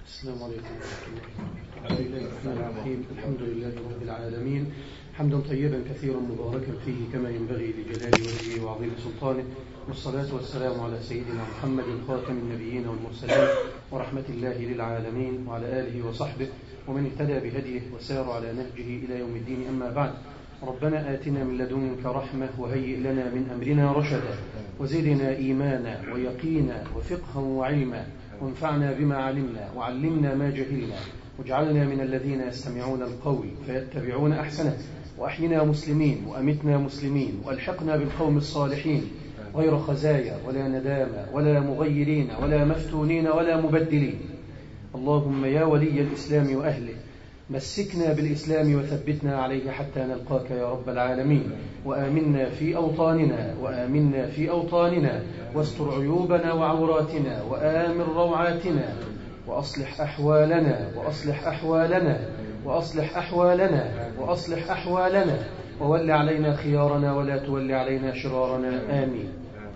السلام عليكم ورحمة الله وبركاته الرحمن الرحيم الحمد لله رب العالمين حمدا طيبا كثيرا مباركا فيه كما ينبغي لجلال وجهه وعظيم سلطانه والصلاة والسلام على سيدنا محمد خاتم النبيين والمرسلين ورحمة الله للعالمين وعلى آله وصحبه ومن اهتدى بهديه وسار على نهجه إلى يوم الدين أما بعد ربنا آتنا من لدنك رحمة وهيئ لنا من أمرنا رشدا وزدنا إيمانا ويقينا وفقها وعلما وانفعنا بما علمنا وعلمنا ما جهلنا واجعلنا من الذين يستمعون القول فيتبعون أحسنه وأحينا مسلمين وأمتنا مسلمين وألحقنا بالقوم الصالحين غير خزايا ولا ندامة ولا مغيرين ولا مفتونين ولا مبدلين اللهم يا ولي الإسلام وأهله مسكنا بالإسلام وثبتنا عليه حتى نلقاك يا رب العالمين وآمنا في أوطاننا وآمنا في أوطاننا واستر عيوبنا وعوراتنا وآمن روعاتنا وأصلح أحوالنا وأصلح أحوالنا وأصلح أحوالنا وأصلح أحوالنا وول علينا خيارنا ولا تول علينا شرارنا آمين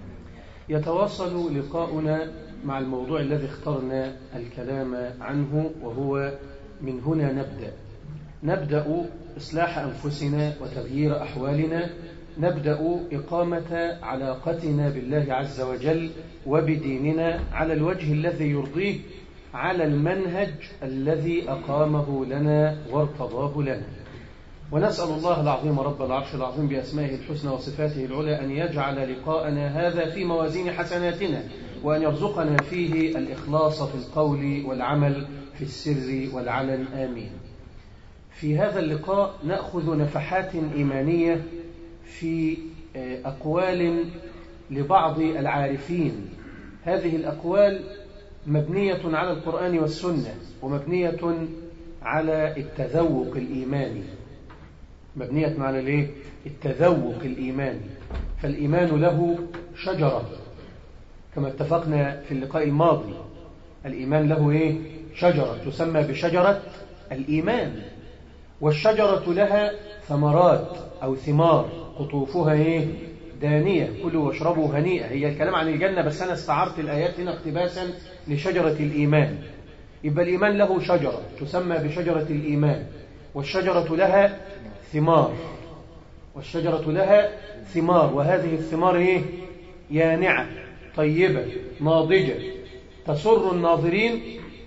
يتواصل لقاؤنا مع الموضوع الذي اخترنا الكلام عنه وهو من هنا نبدأ نبدأ إصلاح أنفسنا وتغيير أحوالنا نبدأ إقامة علاقتنا بالله عز وجل وبديننا على الوجه الذي يرضيه على المنهج الذي أقامه لنا وارتضاه لنا ونسأل الله العظيم رب العرش العظيم بأسمائه الحسنى وصفاته العلى أن يجعل لقاءنا هذا في موازين حسناتنا وأن يرزقنا فيه الإخلاص في القول والعمل في السر والعلن آمين في هذا اللقاء نأخذ نفحات إيمانية في أقوال لبعض العارفين هذه الأقوال مبنية على القرآن والسنة ومبنية على التذوق الإيماني مبنية على الايه؟ التذوق الإيماني فالإيمان له شجرة كما اتفقنا في اللقاء الماضي الإيمان له إيه؟ شجرة تسمى بشجرة الإيمان والشجرة لها ثمرات أو ثمار قطوفها إيه؟ دانية كلوا واشربوا هنيئا هي الكلام عن الجنة بس أنا استعرت الآيات هنا اقتباسا لشجرة الإيمان يبقى الإيمان له شجرة تسمى بشجرة الإيمان والشجرة لها ثمار والشجرة لها ثمار وهذه الثمار إيه؟ يانعة طيبة ناضجة تسر الناظرين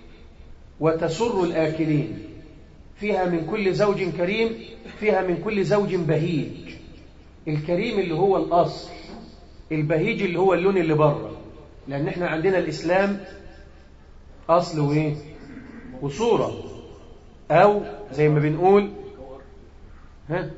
وتسر الآكلين فيها من كل زوج كريم فيها من كل زوج بهيج الكريم اللي هو الأصل البهيج اللي هو اللون اللي بره لأن احنا عندنا الإسلام أصل وإيه وصورة أو زي ما بنقول ها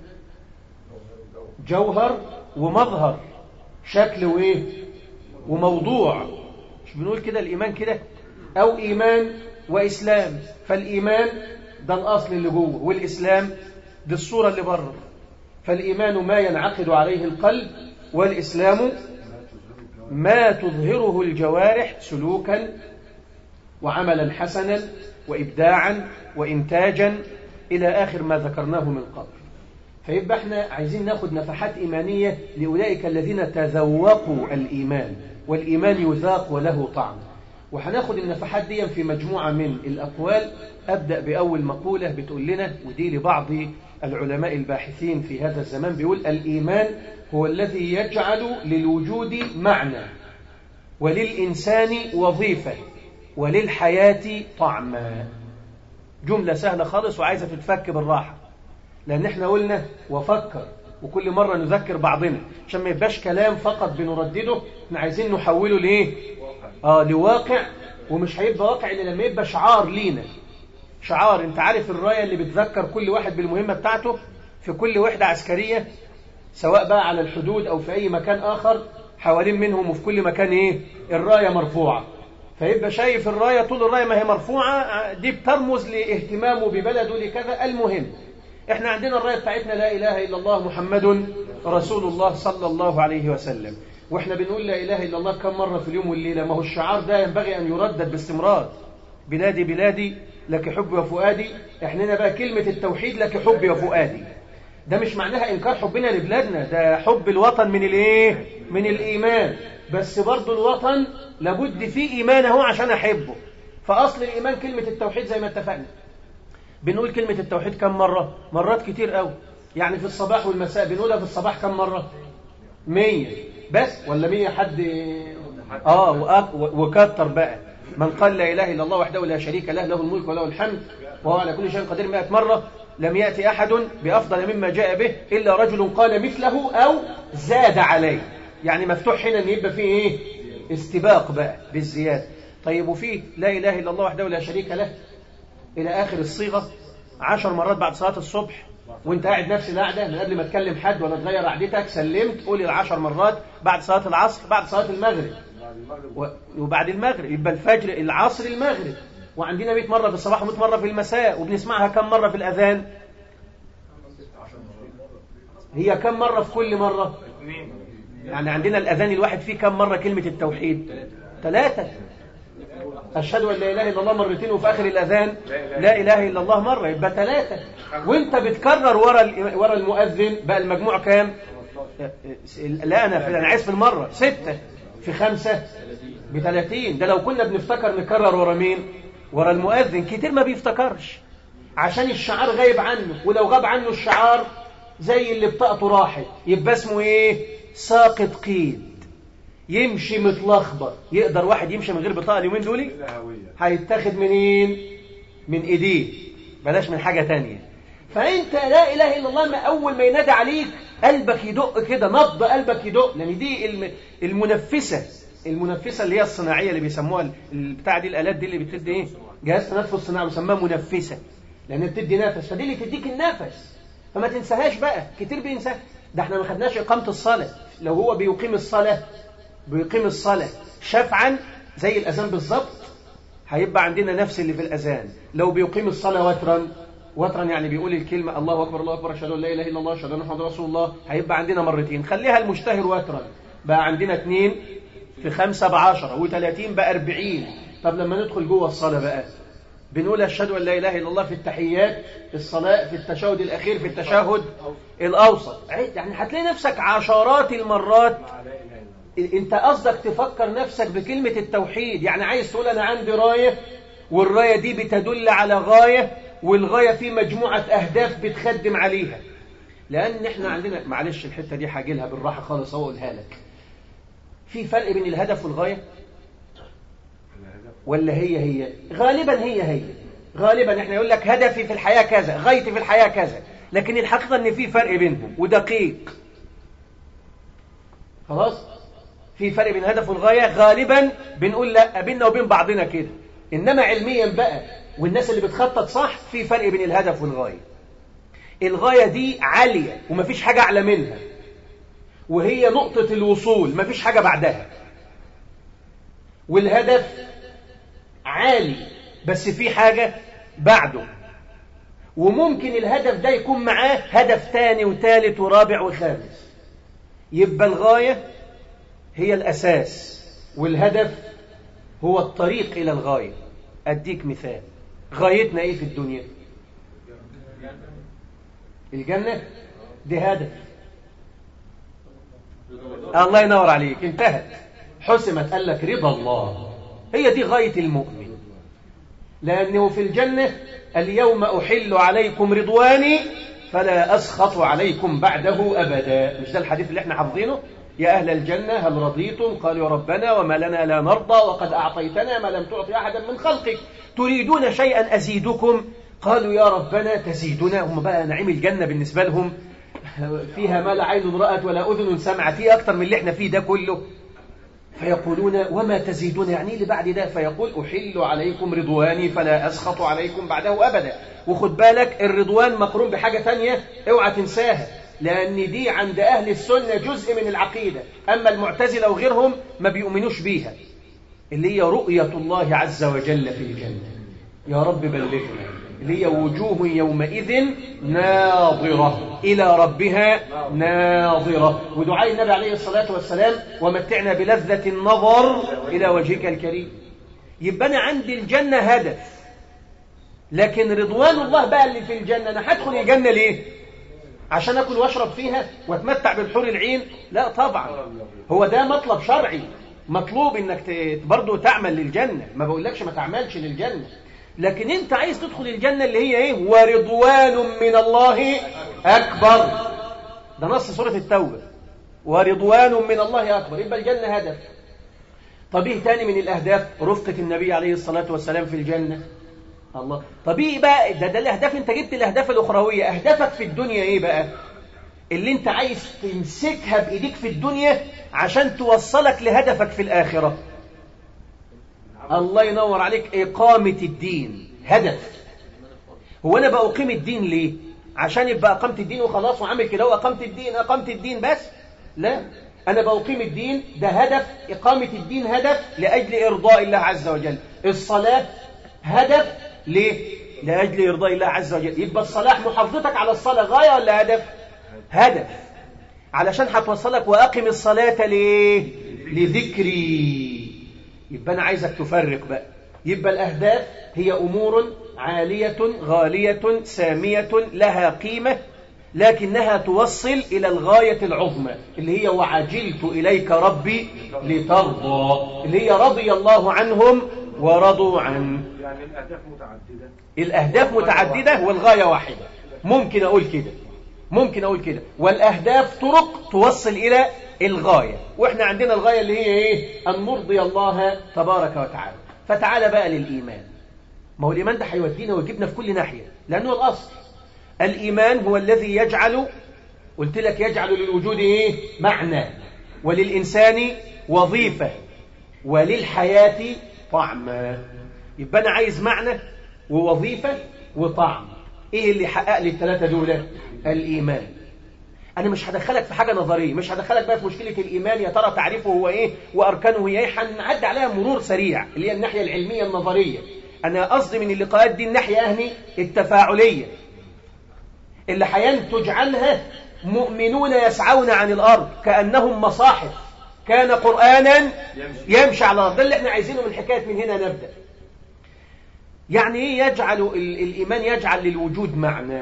جوهر ومظهر شكل وإيه وموضوع مش بنقول كده الإيمان كده أو إيمان وإسلام فالإيمان ده الأصل اللي جوه والإسلام دي الصورة اللي بره فالإيمان ما ينعقد عليه القلب والإسلام ما تظهره الجوارح سلوكا وعملا حسنا وإبداعا وإنتاجا إلى آخر ما ذكرناه من قبل فيبقى احنا عايزين ناخد نفحات إيمانية لأولئك الذين تذوقوا الإيمان والإيمان يذاق وله طعم وهناخد النفحات دي في مجموعة من الأقوال أبدأ بأول مقولة بتقول لنا ودي لبعض العلماء الباحثين في هذا الزمان بيقول الإيمان هو الذي يجعل للوجود معنى وللإنسان وظيفة وللحياة طعما جملة سهلة خالص وعايزة تتفك بالراحة لأن احنا قلنا وفكر وكل مرة نذكر بعضنا عشان ما يبقاش كلام فقط بنردده احنا عايزين نحوله لإيه آه لواقع ومش هيبقى واقع إلا لما يبقى شعار لينا شعار انت عارف الراية اللي بتذكر كل واحد بالمهمة بتاعته في كل وحدة عسكرية سواء بقى على الحدود أو في أي مكان آخر حوالين منهم وفي كل مكان إيه الراية مرفوعة فيبقى شايف الراية طول الراية ما هي مرفوعة دي بترمز لاهتمامه ببلده لكذا المهم احنا عندنا الراية بتاعتنا لا إله إلا الله محمد رسول الله صلى الله عليه وسلم واحنا بنقول لا إله إلا الله كم مرة في اليوم والليلة ما هو الشعار ده ينبغي أن يردد باستمرار بلادي بلادي لك حبي وفؤادي احنا بقى كلمة التوحيد لك حبي وفؤادي ده مش معناها إنكار حبنا لبلادنا ده حب الوطن من الإيه؟ من الإيمان بس برضو الوطن لابد فيه إيمان اهو عشان أحبه فأصل الإيمان كلمة التوحيد زي ما اتفقنا بنقول كلمة التوحيد كم مرة مرات كتير قوي يعني في الصباح والمساء بنقولها في الصباح كم مرة مية بس ولا مية حد آه وكتر بقى من قال لا إله إلا الله وحده لا شريك له له الملك وله الحمد وهو على كل شيء قدير مئة مرة لم يأتي أحد بأفضل مما جاء به إلا رجل قال مثله أو زاد عليه يعني مفتوح هنا أن يبقى فيه إيه استباق بقى بالزيادة طيب وفيه لا إله إلا الله وحده لا شريك له إلى آخر الصيغة عشر مرات بعد صلاة الصبح وانت قاعد نفس القعدة من قبل ما تكلم حد ولا تغير قعدتك سلمت قولي العشر مرات بعد صلاة العصر بعد صلاة المغرب وبعد المغرب يبقى الفجر العصر المغرب وعندنا 100 مرة في الصباح و100 مرة في المساء وبنسمعها كم مرة في الأذان هي كم مرة في كل مرة يعني عندنا الأذان الواحد فيه كم مرة كلمة التوحيد ثلاثة أشهد أن لا إله إلا الله مرتين وفي آخر الأذان لا إله إلا الله مرة يبقى ثلاثة وانت بتكرر ورا ورا المؤذن بقى المجموع كام لا أنا أنا عايز في المرة ستة في خمسة بثلاثين ده لو كنا بنفتكر نكرر ورا مين ورا المؤذن كتير ما بيفتكرش عشان الشعار غايب عنه ولو غاب عنه الشعار زي اللي بطاقته راحت يبقى اسمه ايه ساقط قيد يمشي متلخبط يقدر واحد يمشي من غير بطاقه اليومين دول هيتاخد منين من ايديه بلاش من حاجه تانية فانت لا اله الا الله ما اول ما ينادى عليك قلبك يدق كده نبض قلبك يدق لان دي المنفسه المنفسه اللي هي الصناعيه اللي بيسموها البتاع دي الالات دي اللي بتدي ايه جهاز تنفس صناعي بيسموها منفسه لان بتدي نفس فدي اللي تديك النفس فما تنساهاش بقى كتير بينساها ده احنا ما خدناش اقامه الصلاه لو هو بيقيم الصلاه بيقيم الصلاه شفعا زي الاذان بالظبط هيبقى عندنا نفس اللي في الاذان لو بيقيم الصلاه وترا وترا يعني بيقول الكلمه الله اكبر الله اكبر اشهد ان لا اله الا الله اشهد ان محمد رسول الله هيبقى عندنا مرتين خليها المشتهر وترا بقى عندنا اثنين في خمسة بعشرة وثلاثين بأربعين طب لما ندخل جوه الصلاة بقى بنقول أشهد أن لا إله إلا الله في التحيات في الصلاة في التشهد الأخير في التشهد الأوسط يعني هتلاقي نفسك عشرات المرات انت قصدك تفكر نفسك بكلمة التوحيد يعني عايز تقول أنا عندي راية والراية دي بتدل على غاية والغاية في مجموعة أهداف بتخدم عليها لأن احنا عندنا معلش الحتة دي هاجيلها بالراحة خالص أقولها لك في فرق بين الهدف والغاية ولا هي هي غالبا هي هي غالبا احنا يقول لك هدفي في الحياة كذا غايتي في الحياة كذا لكن الحقيقة ان في فرق بينهم ودقيق خلاص في فرق بين الهدف والغاية غالبا بنقول لا بيننا وبين بعضنا كده انما علميا بقى والناس اللي بتخطط صح في فرق بين الهدف والغاية الغاية دي عالية ومفيش حاجة أعلى منها وهي نقطة الوصول مفيش حاجة بعدها والهدف عالي بس في حاجة بعده وممكن الهدف ده يكون معاه هدف تاني وتالت ورابع وخامس يبقى الغاية هي الأساس والهدف هو الطريق إلى الغاية أديك مثال غايتنا إيه في الدنيا الجنة دي هدف الله ينور عليك انتهت حسمت قال لك رضا الله هي دي غاية المؤمن لأنه في الجنة اليوم أحل عليكم رضواني فلا أسخط عليكم بعده أبدا مش ده الحديث اللي احنا حافظينه يا أهل الجنة هل رضيتم قالوا يا ربنا وما لنا لا نرضى وقد أعطيتنا ما لم تعطي أحدا من خلقك تريدون شيئا أزيدكم قالوا يا ربنا تزيدنا هم بقى نعيم الجنة بالنسبة لهم فيها ما لا عين رأت ولا أذن سمعت فيه أكتر من اللي احنا فيه ده كله فيقولون وما تزيدون يعني اللي بعد ده فيقول أحل عليكم رضواني فلا أسخط عليكم بعده أبدا وخد بالك الرضوان مقرون بحاجة تانية اوعى تنساها لأن دي عند أهل السنة جزء من العقيدة أما المعتزلة وغيرهم ما بيؤمنوش بيها اللي هي رؤية الله عز وجل في الجنة يا رب بلغنا اللي هي وجوه يومئذ ناظرة إلى ربها ناظرة ودعاء النبي عليه الصلاة والسلام ومتعنا بلذة النظر إلى وجهك الكريم يبقى أنا عندي الجنة هدف لكن رضوان الله بقى اللي في الجنة أنا هدخل الجنة ليه؟ عشان أكل وأشرب فيها وأتمتع بالحور العين؟ لا طبعا هو ده مطلب شرعي مطلوب انك برضه تعمل للجنة ما بقولكش ما تعملش للجنة لكن انت عايز تدخل الجنة اللي هي ايه ورضوان من الله اكبر ده نص سورة التوبة ورضوان من الله اكبر يبقى الجنة هدف طب ايه تاني من الاهداف رفقة النبي عليه الصلاة والسلام في الجنة الله طب ايه بقى ده ده الاهداف انت جبت الاهداف الاخروية اهدافك في الدنيا ايه بقى اللي انت عايز تمسكها بايديك في الدنيا عشان توصلك لهدفك في الاخرة الله ينور عليك إقامة الدين هدف هو أنا بأقيم الدين ليه عشان يبقى أقمت الدين وخلاص وعامل كده وأقمت الدين أقمت الدين بس لا أنا بأقيم الدين ده هدف إقامة الدين هدف لأجل إرضاء الله عز وجل الصلاة هدف ليه لأجل إرضاء الله عز وجل يبقى الصلاة محافظتك على الصلاة غاية ولا هدف هدف علشان هتوصلك وأقم الصلاة ليه لذكري يبقى أنا عايزك تفرق بقى يبقى الأهداف هي أمور عالية غالية سامية لها قيمة لكنها توصل إلى الغاية العظمى اللي هي وعجلت إليك ربي لترضى اللي هي رضي الله عنهم ورضوا عنه يعني الأهداف متعددة الأهداف متعددة والغاية واحدة ممكن أقول كده ممكن أقول كده والأهداف طرق توصل إلى الغاية وإحنا عندنا الغاية اللي هي إيه أن نرضي الله تبارك وتعالى فتعالى بقى للإيمان ما هو الإيمان ده هيودينا ويجيبنا في كل ناحية لأنه الأصل الإيمان هو الذي يجعل قلت لك يجعل للوجود إيه معنى وللإنسان وظيفة وللحياة طعما يبقى أنا عايز معنى ووظيفة وطعم إيه اللي حقق لي الثلاثة دول الإيمان أنا مش هدخلك في حاجة نظرية مش هدخلك بقى في مشكلة الإيمان يا ترى تعريفه هو إيه وأركانه هي إيه هنعدي عليها مرور سريع اللي هي الناحية العلمية النظرية أنا قصدي من اللقاءات دي الناحية أهني التفاعلية اللي هينتج عنها مؤمنون يسعون عن الأرض كأنهم مصاحف كان قرآنا يمشي على الأرض ده اللي احنا عايزينه من حكاية من هنا نبدأ يعني ايه يجعل الإيمان يجعل للوجود معنى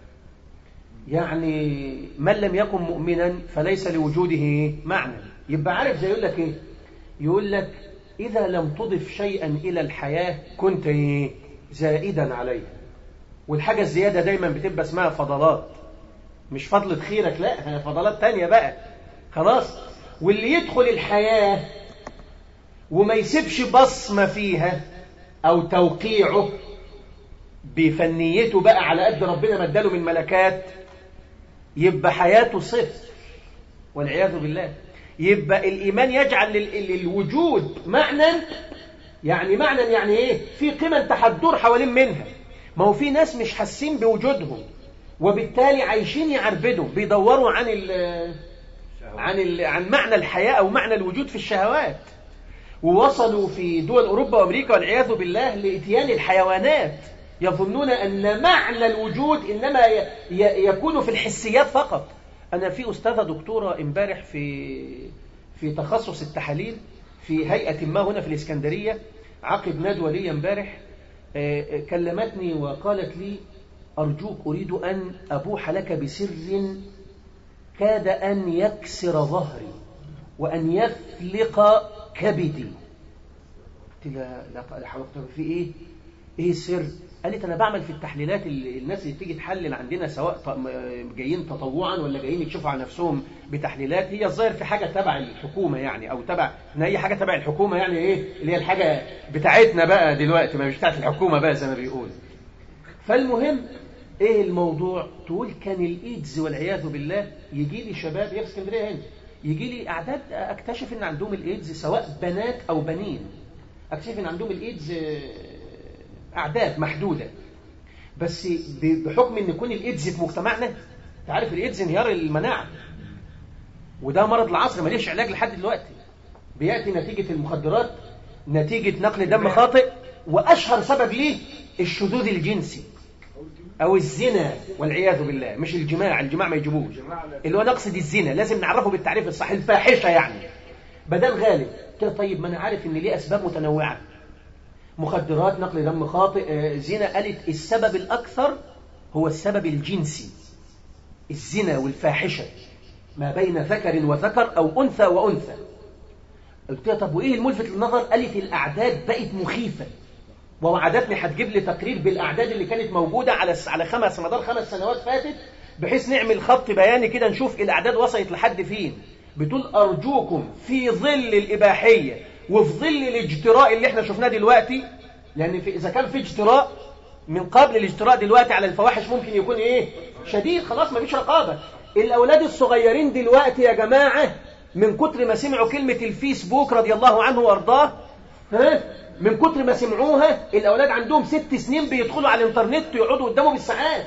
يعني من لم يكن مؤمنا فليس لوجوده معنى يبقى عارف زي يقول لك ايه يقول لك إذا لم تضف شيئا إلى الحياة كنت ايه زائدا عليها والحاجة الزيادة دايما بتبقى اسمها فضلات مش فضلة خيرك لا هي فضلات تانية بقى خلاص واللي يدخل الحياة وما يسيبش بصمة فيها أو توقيعه بفنيته بقى على قد ربنا ما اداله من ملكات يبقى حياته صفر والعياذ بالله يبقى الإيمان يجعل للوجود معنى يعني معنى يعني إيه في قيمة أنت هتدور حوالين منها ما هو في ناس مش حاسين بوجودهم وبالتالي عايشين يعربدوا بيدوروا عن ال عن ال عن معنى الحياة أو معنى الوجود في الشهوات ووصلوا في دول أوروبا وأمريكا والعياذ بالله لإتيان الحيوانات يظنون أن معنى الوجود إنما يكون في الحسيات فقط أنا في أستاذة دكتورة امبارح في في تخصص التحاليل في هيئة ما هنا في الإسكندرية عقب ندوة لي امبارح كلمتني وقالت لي أرجوك أريد أن أبوح لك بسر كاد أن يكسر ظهري وأن يفلق كبدي قلت لها لا حضرتك في إيه إيه السر قالت أنا بعمل في التحليلات اللي الناس اللي بتيجي تحلل عندنا سواء جايين تطوعا ولا جايين يكشفوا على نفسهم بتحليلات هي الظاهر في حاجة تبع الحكومة يعني أو تبع إن هي حاجة تبع الحكومة يعني إيه اللي هي الحاجة بتاعتنا بقى دلوقتي ما مش بتاعت الحكومة بقى زي ما بيقول فالمهم إيه الموضوع تقول كان الإيدز والعياذ بالله يجي لي شباب يا اسكندرية هنا يجي لي أعداد أكتشف إن عندهم الإيدز سواء بنات أو بنين أكتشف إن عندهم الإيدز أعداد محدودة بس بحكم أن يكون الإيدز في مجتمعنا تعرف الإيدز انهيار المناعة وده مرض العصر ماليش علاج لحد دلوقتي بيأتي نتيجة المخدرات نتيجة نقل دم خاطئ وأشهر سبب ليه الشذوذ الجنسي أو الزنا والعياذ بالله مش الجماع الجماع ما يجيبوش اللي هو نقصد الزنا لازم نعرفه بالتعريف الصحيح الفاحشة يعني بدل غالب طيب ما أنا عارف إن ليه أسباب متنوعة مخدرات نقل دم خاطئ زنا قالت السبب الأكثر هو السبب الجنسي الزنا والفاحشة ما بين ذكر وذكر أو أنثى وأنثى قلت لها طب وايه الملفت للنظر قالت الاعداد بقت مخيفه ووعدتني هتجيب لي تقرير بالاعداد اللي كانت موجوده على على خمس مدار خمس سنوات فاتت بحيث نعمل خط بياني كده نشوف الاعداد وصلت لحد فين بتقول ارجوكم في ظل الاباحيه وفي ظل الاجتراء اللي احنا شفناه دلوقتي لان في اذا كان في اجتراء من قبل الاجتراء دلوقتي على الفواحش ممكن يكون ايه شديد خلاص ما فيش رقابه الاولاد الصغيرين دلوقتي يا جماعه من كتر ما سمعوا كلمه الفيسبوك رضي الله عنه وارضاه ها من كتر ما سمعوها الاولاد عندهم ست سنين بيدخلوا على الانترنت ويقعدوا قدامه بالساعات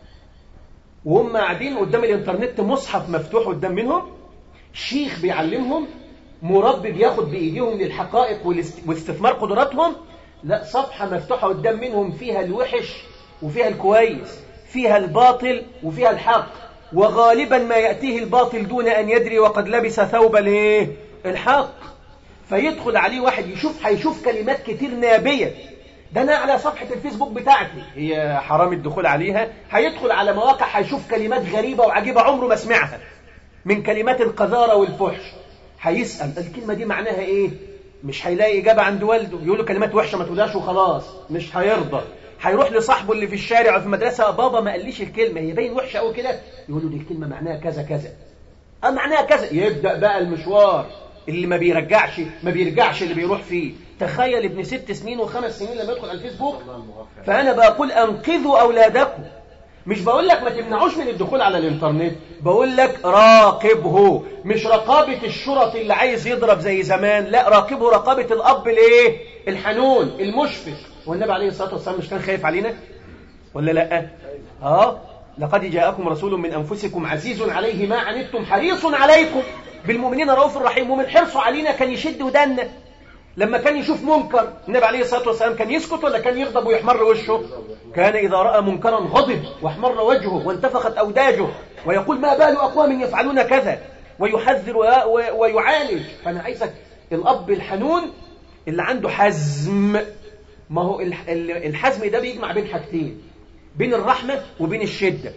وهم قاعدين قدام الانترنت مصحف مفتوح قدام منهم شيخ بيعلمهم مربي بياخد بايديهم للحقائق واستثمار قدراتهم لا صفحه مفتوحه قدام منهم فيها الوحش وفيها الكويس فيها الباطل وفيها الحق وغالبا ما ياتيه الباطل دون ان يدري وقد لبس ثوب الايه الحق فيدخل عليه واحد يشوف هيشوف كلمات كتير نابيه ده انا على صفحه الفيسبوك بتاعتي هي حرام الدخول عليها هيدخل على مواقع هيشوف كلمات غريبه وعجيبه عمره ما سمعها من كلمات القذاره والفحش هيسال الكلمه دي معناها ايه مش هيلاقي اجابه عند والده يقول له كلمات وحشه ما تقولهاش وخلاص مش هيرضى هيروح لصاحبه اللي في الشارع او في المدرسه بابا ما قاليش الكلمه هي باين وحشه قوي كده يقول له دي الكلمه معناها كذا كذا اه معناها كذا يبدا بقى المشوار اللي ما بيرجعش ما بيرجعش اللي بيروح فيه تخيل ابن ست سنين وخمس سنين لما يدخل على الفيسبوك فانا بقول انقذوا اولادكم مش بقول لك ما تمنعوش من الدخول على الانترنت بقول لك راقبه مش رقابة الشرط اللي عايز يضرب زي زمان لا راقبه رقابة الأب الايه الحنون المشفق والنبي عليه الصلاة والسلام مش كان خايف علينا ولا لا اه لقد جاءكم رسول من أنفسكم عزيز عليه ما عنتم حريص عليكم بالمؤمنين رؤوف رحيم ومن حرصه علينا كان يشد ودنا لما كان يشوف منكر النبي عليه الصلاة والسلام كان يسكت ولا كان يغضب ويحمر وشه كان إذا رأى منكرا غضب واحمر وجهه وانتفخت أوداجه ويقول ما بال أقوام يفعلون كذا ويحذر ويعالج فأنا عايزك الأب الحنون اللي عنده حزم ما هو الحزم ده بيجمع بين حاجتين بين الرحمة وبين الشدة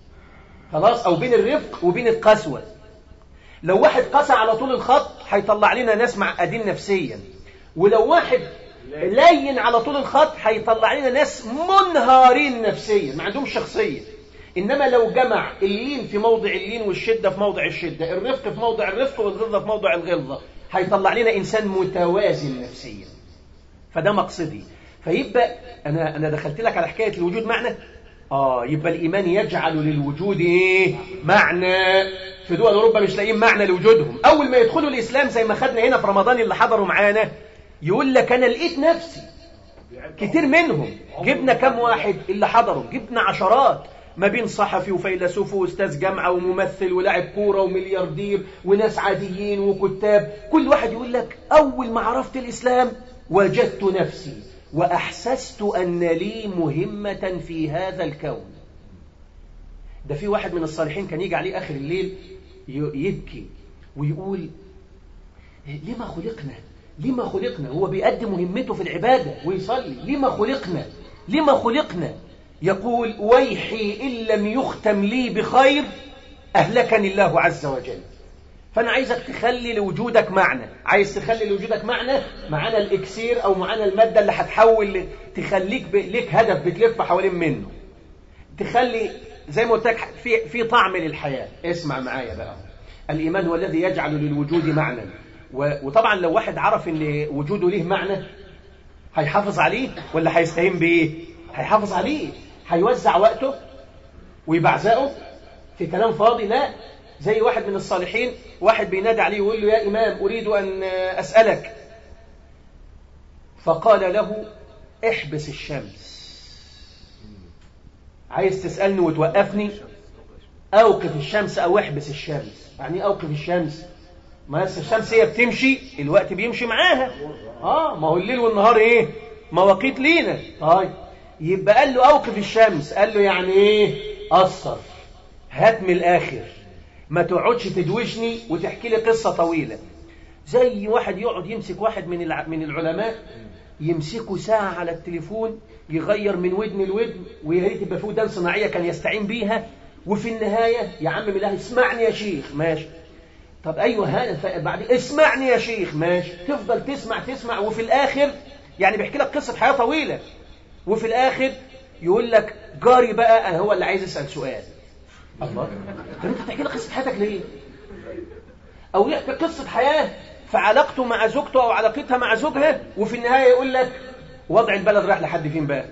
خلاص أو بين الرفق وبين القسوة لو واحد قسى على طول الخط هيطلع لنا ناس معقدين نفسيا ولو واحد لين على طول الخط هيطلع لنا ناس منهارين نفسيا ما عندهمش شخصيه انما لو جمع اللين في موضع اللين والشده في موضع الشده الرفق في موضع الرفق والغلظه في موضع الغلظه هيطلع لنا انسان متوازن نفسيا فده مقصدي فيبقى انا انا دخلت لك على حكايه الوجود معنى اه يبقى الايمان يجعل للوجود ايه معنى في دول اوروبا مش لاقيين معنى لوجودهم اول ما يدخلوا الاسلام زي ما خدنا هنا في رمضان اللي حضروا معانا يقول لك انا لقيت نفسي كتير منهم جبنا كم واحد اللي حضروا جبنا عشرات ما بين صحفي وفيلسوف واستاذ جامعه وممثل ولاعب كوره وملياردير وناس عاديين وكتاب كل واحد يقول لك اول ما عرفت الاسلام وجدت نفسي واحسست ان لي مهمه في هذا الكون ده في واحد من الصالحين كان يجي عليه اخر الليل يبكي ويقول لما خلقنا لما خلقنا هو بيقدم مهمته في العبادة ويصلي لما خلقنا لما خلقنا يقول ويحي إن لم يختم لي بخير أهلكني الله عز وجل فأنا عايزك تخلي لوجودك معنى عايز تخلي لوجودك معنى معانا الإكسير أو معانا المادة اللي هتحول تخليك ب... ليك هدف بتلف حوالين منه تخلي زي ما قلت لك في في طعم للحياة اسمع معايا بقى الإيمان هو الذي يجعل للوجود معنى وطبعا لو واحد عرف ان وجوده ليه معنى هيحافظ عليه ولا هيستهين بايه هيحافظ عليه هيوزع وقته ويبعزقه في كلام فاضي لا زي واحد من الصالحين واحد بينادي عليه ويقول له يا إمام أريد أن أسألك فقال له احبس الشمس عايز تسألني وتوقفني أوقف الشمس أو احبس الشمس يعني أوقف الشمس ما الشمس هي بتمشي الوقت بيمشي معاها اه ما هو الليل والنهار ايه مواقيت لينا طيب يبقى قال له اوقف الشمس قال له يعني ايه قصر هات من الاخر ما تقعدش تدوشني وتحكي لي قصه طويله زي واحد يقعد يمسك واحد من من العلماء يمسكه ساعه على التليفون يغير من ودن لودن ويا ريت يبقى في ودان صناعيه كان يستعين بيها وفي النهايه يا عم بالله اسمعني يا شيخ ماشي طب ايوه هذا بعد اسمعني يا شيخ ماشي تفضل تسمع تسمع وفي الاخر يعني بيحكي لك قصه حياه طويله وفي الاخر يقول لك جاري بقى هو اللي عايز يسال سؤال الله طب انت بتحكي لي قصه حياتك ليه او يحكي قصه حياه في علاقته مع زوجته او علاقتها مع زوجها وفي النهايه يقول لك وضع البلد رايح لحد فين بقى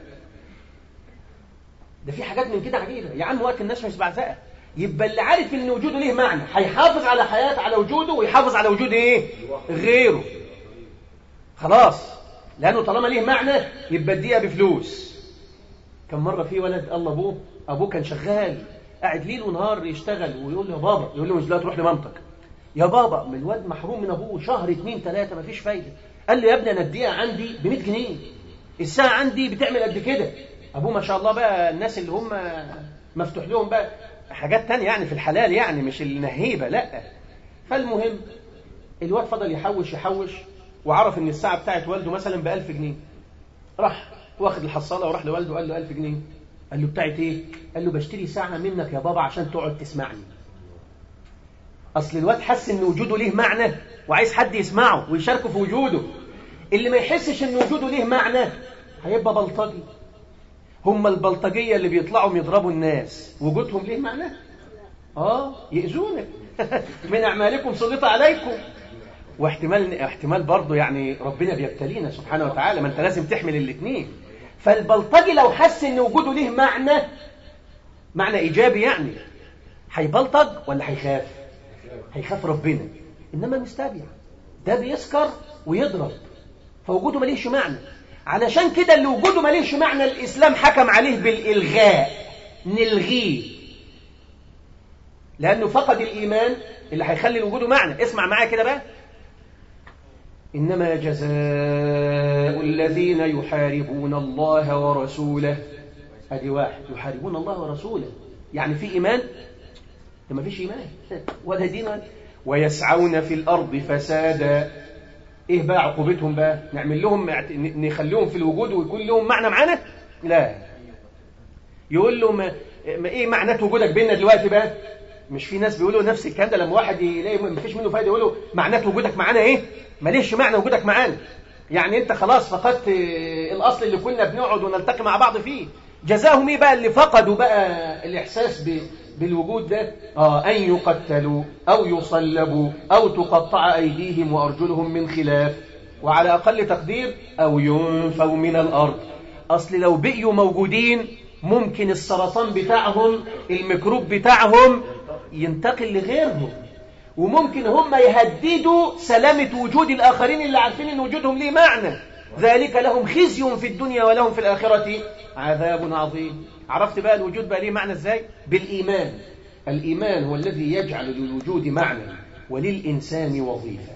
ده في حاجات من كده عجيبه يا عم وقت الناس مش بعزقه يبقى اللي عارف ان وجوده ليه معنى هيحافظ على حياته على وجوده ويحافظ على وجود ايه غيره خلاص لانه طالما ليه معنى يبقى اديها بفلوس كم مره في ولد الله ابوه ابوه كان شغال قاعد ليل ونهار يشتغل ويقول له يا بابا يقول له مش دلوقتي تروح لمامتك يا بابا من الواد محروم من ابوه شهر اتنين تلاته مفيش فايده قال لي يا ابني انا اديها عندي ب 100 جنيه الساعه عندي بتعمل قد كده ابوه ما شاء الله بقى الناس اللي هم مفتوح لهم بقى حاجات تانية يعني في الحلال يعني مش النهيبة لا فالمهم الواد فضل يحوش يحوش وعرف ان الساعة بتاعت والده مثلا ب 1000 جنيه راح واخد الحصالة وراح لوالده قال له 1000 جنيه قال له بتاعت ايه قال له بشتري ساعة منك يا بابا عشان تقعد تسمعني اصل الواد حس ان وجوده ليه معنى وعايز حد يسمعه ويشاركه في وجوده اللي ما يحسش ان وجوده ليه معنى هيبقى بلطجي هم البلطجية اللي بيطلعوا يضربوا الناس وجودهم ليه معنى اه يأذونك من أعمالكم سلط عليكم واحتمال احتمال برضه يعني ربنا بيبتلينا سبحانه وتعالى ما انت لازم تحمل الاثنين فالبلطجي لو حس ان وجوده ليه معنى معنى ايجابي يعني هيبلطج ولا هيخاف هيخاف ربنا انما المستبيع ده بيسكر ويضرب فوجوده مليش معنى علشان كده اللي وجوده مليش معنى الإسلام حكم عليه بالإلغاء نلغيه لأنه فقد الإيمان اللي هيخلي وجوده معنى اسمع معايا كده بقى إنما جزاء الذين يحاربون الله ورسوله ادي واحد يحاربون الله ورسوله يعني في إيمان ده ما فيش إيمان ولا دين ويسعون في الأرض فسادا ايه بقى عقوبتهم بقى نعمل لهم نخليهم في الوجود ويكون لهم معنى معانا لا يقول له ما, ما ايه معنات وجودك بيننا دلوقتي بقى مش في ناس بيقولوا نفس الكلام ده لما واحد يلاقي ما فيش منه فايده يقول له معنات وجودك معانا ايه ماليش معنى وجودك معانا يعني انت خلاص فقدت الاصل اللي كنا بنقعد ونلتقي مع بعض فيه جزاهم ايه بقى اللي فقدوا بقى الاحساس ب بالوجود ده آه أن يقتلوا أو يصلبوا أو تقطع أيديهم وأرجلهم من خلاف وعلى أقل تقدير أو ينفوا من الأرض أصل لو بقيوا موجودين ممكن السرطان بتاعهم الميكروب بتاعهم ينتقل لغيرهم وممكن هم يهددوا سلامة وجود الآخرين اللي عارفين أن وجودهم ليه معنى ذلك لهم خزي في الدنيا ولهم في الآخرة عذاب عظيم عرفت بقى الوجود بقى ليه معنى ازاي بالإيمان الإيمان هو الذي يجعل للوجود معنى وللإنسان وظيفة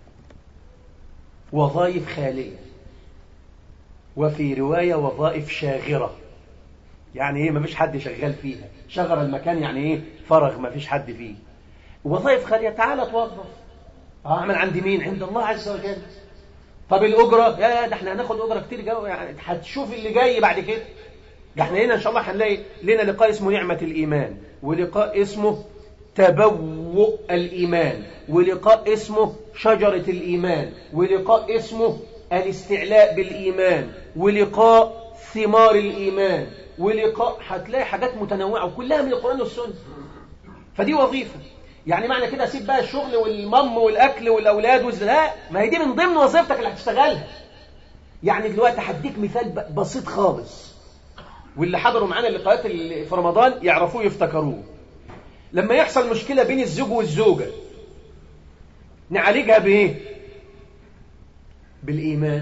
وظائف خالية وفي رواية وظائف شاغرة يعني ايه مفيش حد شغال فيها شغر المكان يعني ايه فرغ مفيش حد فيه وظائف خالية تعالى توظف اعمل عند مين عند الله عز وجل طب الأجرة يا ده احنا هناخد أجرة كتير جو يعني هتشوف اللي جاي بعد كده ده احنا هنا ان شاء الله هنلاقي لنا لقاء اسمه نعمة الإيمان ولقاء اسمه تبوء الإيمان ولقاء اسمه شجرة الإيمان ولقاء اسمه الاستعلاء بالإيمان ولقاء ثمار الإيمان ولقاء هتلاقي حاجات متنوعة وكلها من القرآن والسنة فدي وظيفة يعني معنى كده اسيب بقى الشغل والمم والاكل والاولاد والزلاء ما هي دي من ضمن وظيفتك اللي هتشتغلها يعني دلوقتي هديك مثال بسيط خالص واللي حضروا معانا اللقاءات اللي في رمضان يعرفوه يفتكروه لما يحصل مشكله بين الزوج والزوجه نعالجها بايه بالايمان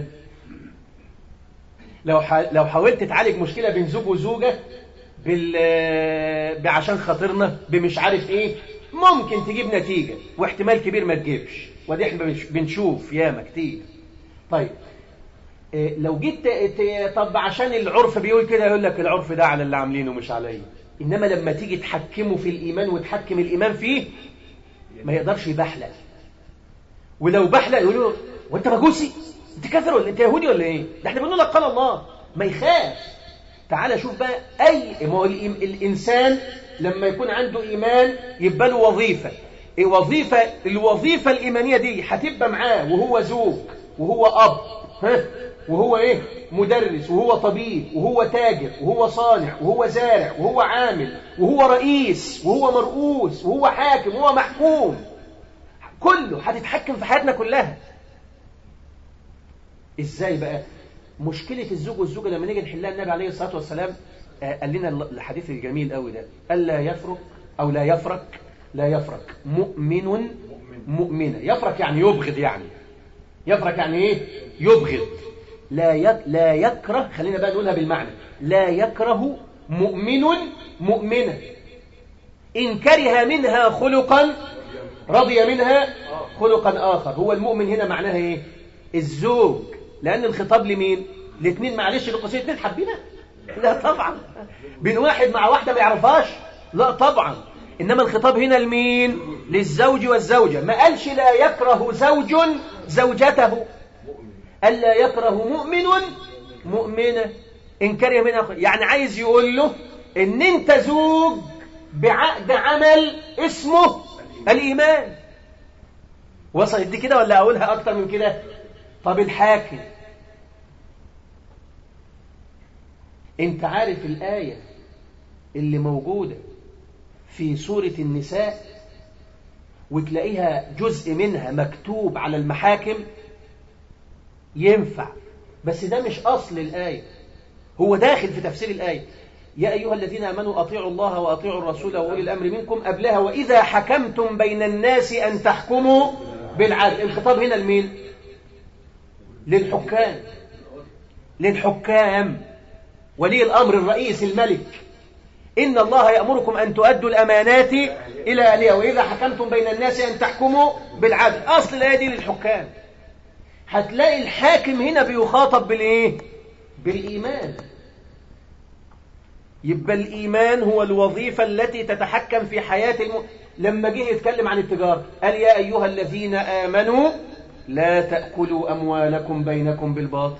لو لو حاولت تعالج مشكله بين زوج وزوجه بال بعشان خاطرنا بمش عارف ايه ممكن تجيب نتيجة واحتمال كبير ما تجيبش ودي احنا بنشوف ياما كتير طيب إيه لو جيت طب عشان العرف بيقول كده يقول لك العرف ده على اللي عاملينه مش عليا انما لما تيجي تحكمه في الايمان وتحكم الايمان فيه ما يقدرش يبحلق ولو بحلق يقول له وانت مجوسي انت كافر ولا انت يهودي ولا ايه ده احنا بنقول لك قال الله ما يخاف تعال شوف بقى اي ما هو الانسان لما يكون عنده إيمان يبقى له وظيفة وظيفة الوظيفة الإيمانية دي هتبقى معاه وهو زوج وهو أب ها وهو إيه مدرس وهو طبيب وهو تاجر وهو صانع وهو زارع وهو عامل وهو رئيس وهو مرؤوس وهو حاكم وهو محكوم كله هتتحكم في حياتنا كلها ازاي بقى مشكلة الزوج والزوجة لما نيجي نحلها النبي عليه الصلاة والسلام آه، قال لنا الحديث الجميل قوي ده ألا يفرق أو لا يفرق لا يفرق مؤمن مؤمنة يفرق يعني يبغض يعني يفرق يعني ايه يبغض لا يك لا يكره خلينا بقى نقولها بالمعنى لا يكره مؤمن مؤمنة إن كره منها خلقا رضي منها خلقا آخر هو المؤمن هنا معناها ايه الزوج لأن الخطاب لمين الاثنين معلش القصير اثنين حبينا لا طبعا بين واحد مع واحدة ما يعرفهاش لا طبعا إنما الخطاب هنا لمين للزوج والزوجة ما قالش لا يكره زوج زوجته ألا يكره مؤمن مؤمنة إن كره منها يعني عايز يقول له إن أنت زوج بعقد عمل اسمه الإيمان وصلت دي كده ولا أقولها أكتر من كده طب الحاكم أنت عارف الآية اللي موجودة في سورة النساء وتلاقيها جزء منها مكتوب على المحاكم ينفع بس ده مش أصل الآية هو داخل في تفسير الآية يا أيها الذين آمنوا أطيعوا الله وأطيعوا الرسول وأولي الأمر منكم قبلها وإذا حكمتم بين الناس أن تحكموا بالعدل الخطاب هنا لمين للحكام للحكام ولي الأمر الرئيس الملك إن الله يأمركم أن تؤدوا الأمانات إلى أهلها وإذا حكمتم بين الناس أن تحكموا بالعدل أصل الآية دي للحكام هتلاقي الحاكم هنا بيخاطب بالإيه؟ بالإيمان يبقى الإيمان هو الوظيفة التي تتحكم في حياة الم... لما جه يتكلم عن التجارة قال يا أيها الذين آمنوا لا تأكلوا أموالكم بينكم بالباطل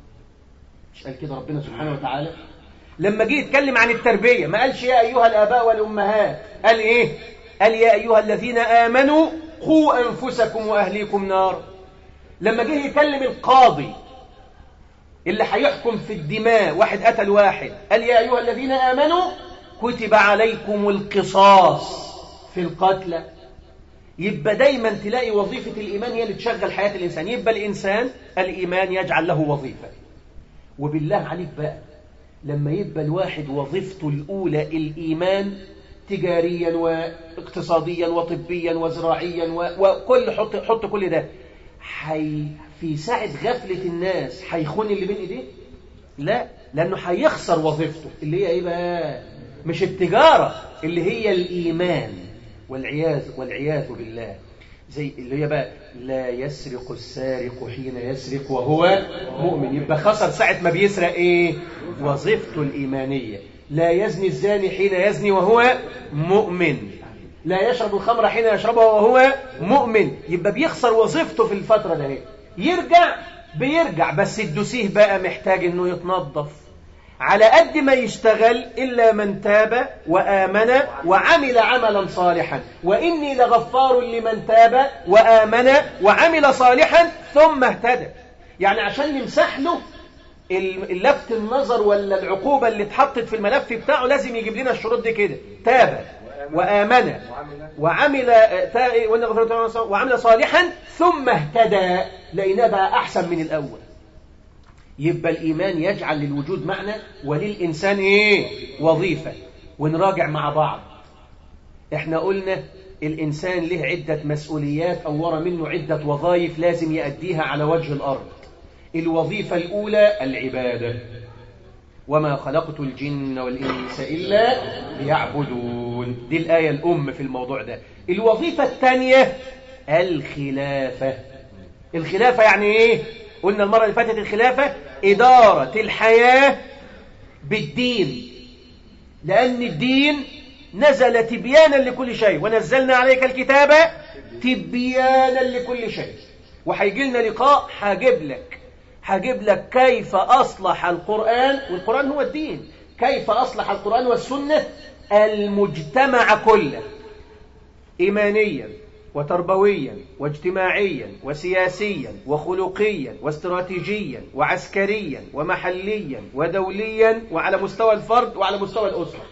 مش قال كده ربنا سبحانه وتعالى لما جه يتكلم عن التربية ما قالش يا أيها الآباء والأمهات قال إيه قال يا أيها الذين آمنوا قوا أنفسكم وأهليكم نار لما جه يكلم القاضي اللي هيحكم في الدماء واحد قتل واحد قال يا أيها الذين آمنوا كتب عليكم القصاص في القتلى يبقى دايما تلاقي وظيفة الإيمان هي اللي تشغل حياة الإنسان يبقى الإنسان الإيمان يجعل له وظيفة وبالله عليك بقى لما يبقى الواحد وظيفته الأولى الإيمان تجاريا واقتصاديا وطبيا وزراعيا وكل حط حط كل ده حي في ساعة غفلة الناس هيخون اللي بين ايديه لا لأنه هيخسر وظيفته اللي هي ايه بقى مش التجارة اللي هي الإيمان والعياذ والعياذ بالله زي اللي هي بقى لا يسرق السارق حين يسرق وهو مؤمن يبقى خسر ساعة ما بيسرق ايه وظيفته الإيمانية لا يزني الزاني حين يزني وهو مؤمن لا يشرب الخمر حين يشربها وهو مؤمن يبقى بيخسر وظيفته في الفترة ده يرجع بيرجع بس الدسيه بقى محتاج انه يتنظف على قد ما يشتغل إلا من تاب وآمن وعمل عملا صالحا وإني لغفار لمن تاب وآمن وعمل صالحا ثم اهتدى يعني عشان نمسح له اللفت النظر ولا العقوبة اللي اتحطت في الملف بتاعه لازم يجيب لنا الشروط دي كده تاب وآمن وعمل وعمل صالحا ثم اهتدى لقيناه بقى أحسن من الأول يبقى الإيمان يجعل للوجود معنى وللإنسان إيه وظيفة ونراجع مع بعض إحنا قلنا الإنسان له عدة مسؤوليات أو ورا منه عدة وظائف لازم يأديها على وجه الأرض الوظيفة الأولى العبادة وما خلقت الجن والإنس إلا ليعبدون دي الآية الأم في الموضوع ده الوظيفة الثانية الخلافة الخلافة يعني إيه؟ قلنا المرة اللي فاتت الخلافة إدارة الحياة بالدين لأن الدين نزل تبيانا لكل شيء ونزلنا عليك الكتاب تبيانا لكل شيء وهيجي لنا لقاء هجيب لك هجيب لك كيف أصلح القرآن والقرآن هو الدين كيف أصلح القرآن والسنة المجتمع كله إيمانيا وتربويا واجتماعيا وسياسيا وخلقيا واستراتيجيا وعسكريا ومحليا ودوليا وعلى مستوى الفرد وعلى مستوى الأسرة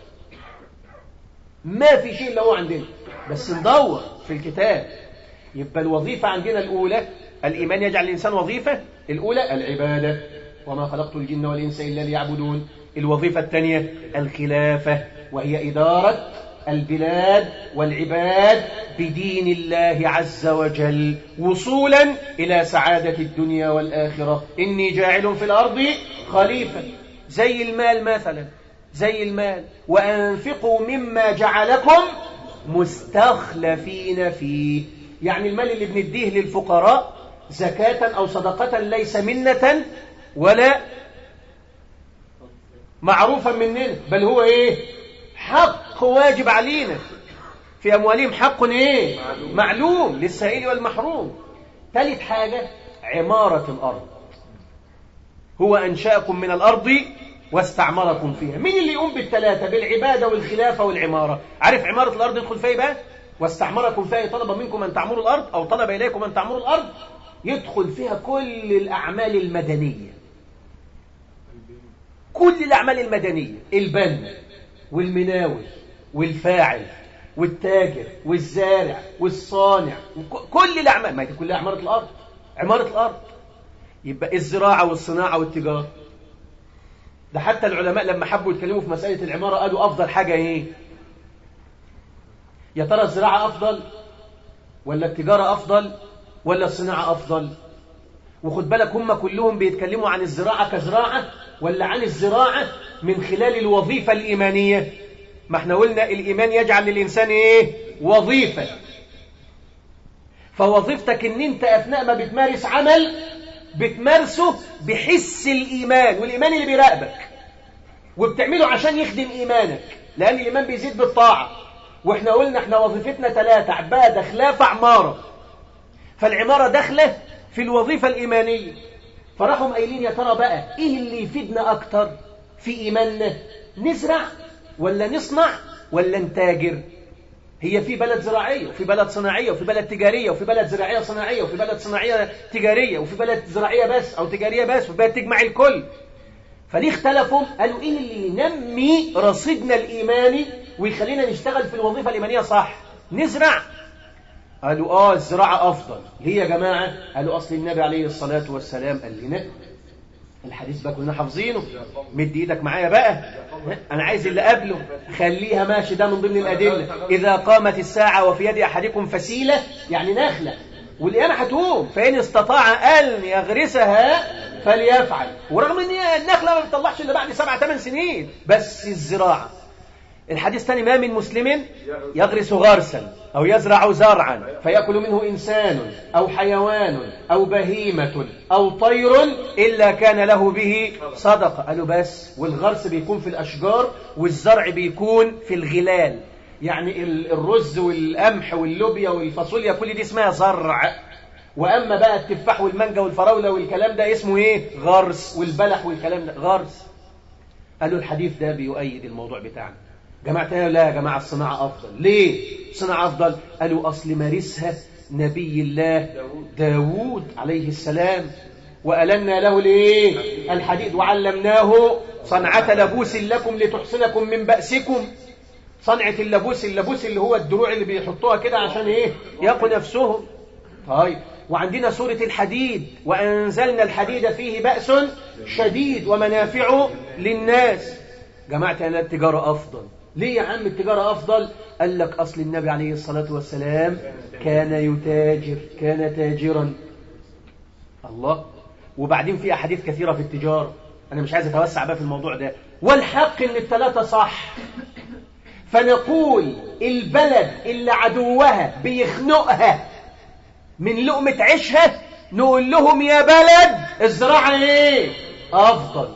ما في شيء اللي هو عندنا بس ندور في الكتاب يبقى الوظيفة عندنا الأولى الإيمان يجعل الإنسان وظيفة الأولى العبادة وما خلقت الجن والإنس إلا ليعبدون الوظيفة الثانية الخلافة وهي إدارة البلاد والعباد بدين الله عز وجل وصولا إلى سعادة الدنيا والآخرة إني جاعل في الأرض خليفة زي المال مثلا زي المال وأنفقوا مما جعلكم مستخلفين فيه يعني المال اللي بنديه للفقراء زكاة أو صدقة ليس منة ولا معروفا مننا بل هو إيه حق واجب علينا في أموالهم حق إيه معلوم, معلوم للسائل والمحروم ثالث حاجة عمارة الأرض هو أنشأكم من الأرض واستعمركم فيها مين اللي يقوم بالثلاثة بالعبادة والخلافة والعمارة عارف عمارة الأرض يدخل فيها بقى واستعمركم فيها طلب منكم أن تعمروا الأرض أو طلب إليكم أن تعمروا الأرض يدخل فيها كل الأعمال المدنية كل الأعمال المدنية البن والمناول والفاعل والتاجر والزارع والصانع كل الأعمال ما هي كلها عمارة الأرض عمارة الأرض يبقى الزراعة والصناعة والتجارة ده حتى العلماء لما حبوا يتكلموا في مسألة العمارة قالوا أفضل حاجة إيه يا ترى الزراعة أفضل ولا التجارة أفضل ولا الصناعة أفضل وخد بالك هم كلهم بيتكلموا عن الزراعة كزراعة ولا عن الزراعة من خلال الوظيفة الإيمانية ما احنا قلنا الإيمان يجعل للإنسان إيه وظيفة فوظيفتك ان انت أثناء ما بتمارس عمل بتمارسه بحس الإيمان والإيمان اللي بيراقبك وبتعمله عشان يخدم إيمانك لأن الإيمان بيزيد بالطاعة واحنا قلنا احنا وظيفتنا ثلاثة عبادة خلافة عمارة فالعمارة داخلة في الوظيفة الإيمانية فراحوا قايلين يا ترى بقى ايه اللي يفيدنا اكتر في ايماننا نزرع ولا نصنع ولا نتاجر هي في بلد زراعية وفي بلد صناعية وفي بلد تجارية وفي بلد زراعية صناعية وفي بلد صناعية تجارية وفي بلد زراعية بس أو تجارية بس وفي بلد تجمع الكل فليه اختلفوا قالوا ايه اللي ينمي رصيدنا الإيماني ويخلينا نشتغل في الوظيفة الإيمانية صح نزرع قالوا آه الزراعة أفضل ليه يا جماعة قالوا أصل النبي عليه الصلاة والسلام قال لنا الحديث بقى كلنا حافظينه مد ايدك معايا بقى انا عايز اللي قبله خليها ماشي ده من ضمن الادله اذا قامت الساعه وفي يد احدكم فسيله يعني نخله والقيامه هتقوم فان استطاع ان يغرسها فليفعل ورغم ان النخله ما بتطلعش الا بعد سبع ثمان سنين بس الزراعه الحديث الثاني ما من مسلم يغرس غرسا أو يزرع زرعا فيأكل منه إنسان أو حيوان أو بهيمة أو طير إلا كان له به صدقة قالوا بس والغرس بيكون في الأشجار والزرع بيكون في الغلال يعني الرز والقمح واللوبيا والفاصوليا كل دي اسمها زرع وأما بقى التفاح والمانجا والفراولة والكلام ده اسمه إيه غرس والبلح والكلام ده غرس قالوا الحديث ده بيؤيد الموضوع بتاعنا جماعة تانية لا يا جماعة الصناعة أفضل ليه الصناعة أفضل قالوا أصل مارسها نبي الله داود عليه السلام وألنا له ليه الحديد وعلمناه صنعة لبوس لكم لتحصنكم من بأسكم صنعة اللبوس اللبوس اللي هو الدروع اللي بيحطوها كده عشان ايه يقوا نفسهم طيب وعندنا سورة الحديد وأنزلنا الحديد فيه بأس شديد ومنافع للناس جماعة أنا التجارة أفضل ليه يا عم التجارة أفضل قال لك أصل النبي عليه الصلاة والسلام كان يتاجر كان تاجرا الله وبعدين في أحاديث كثيرة في التجارة أنا مش عايز أتوسع بقى في الموضوع ده والحق إن الثلاثة صح فنقول البلد اللي عدوها بيخنقها من لقمة عيشها نقول لهم يا بلد الزراعة ايه أفضل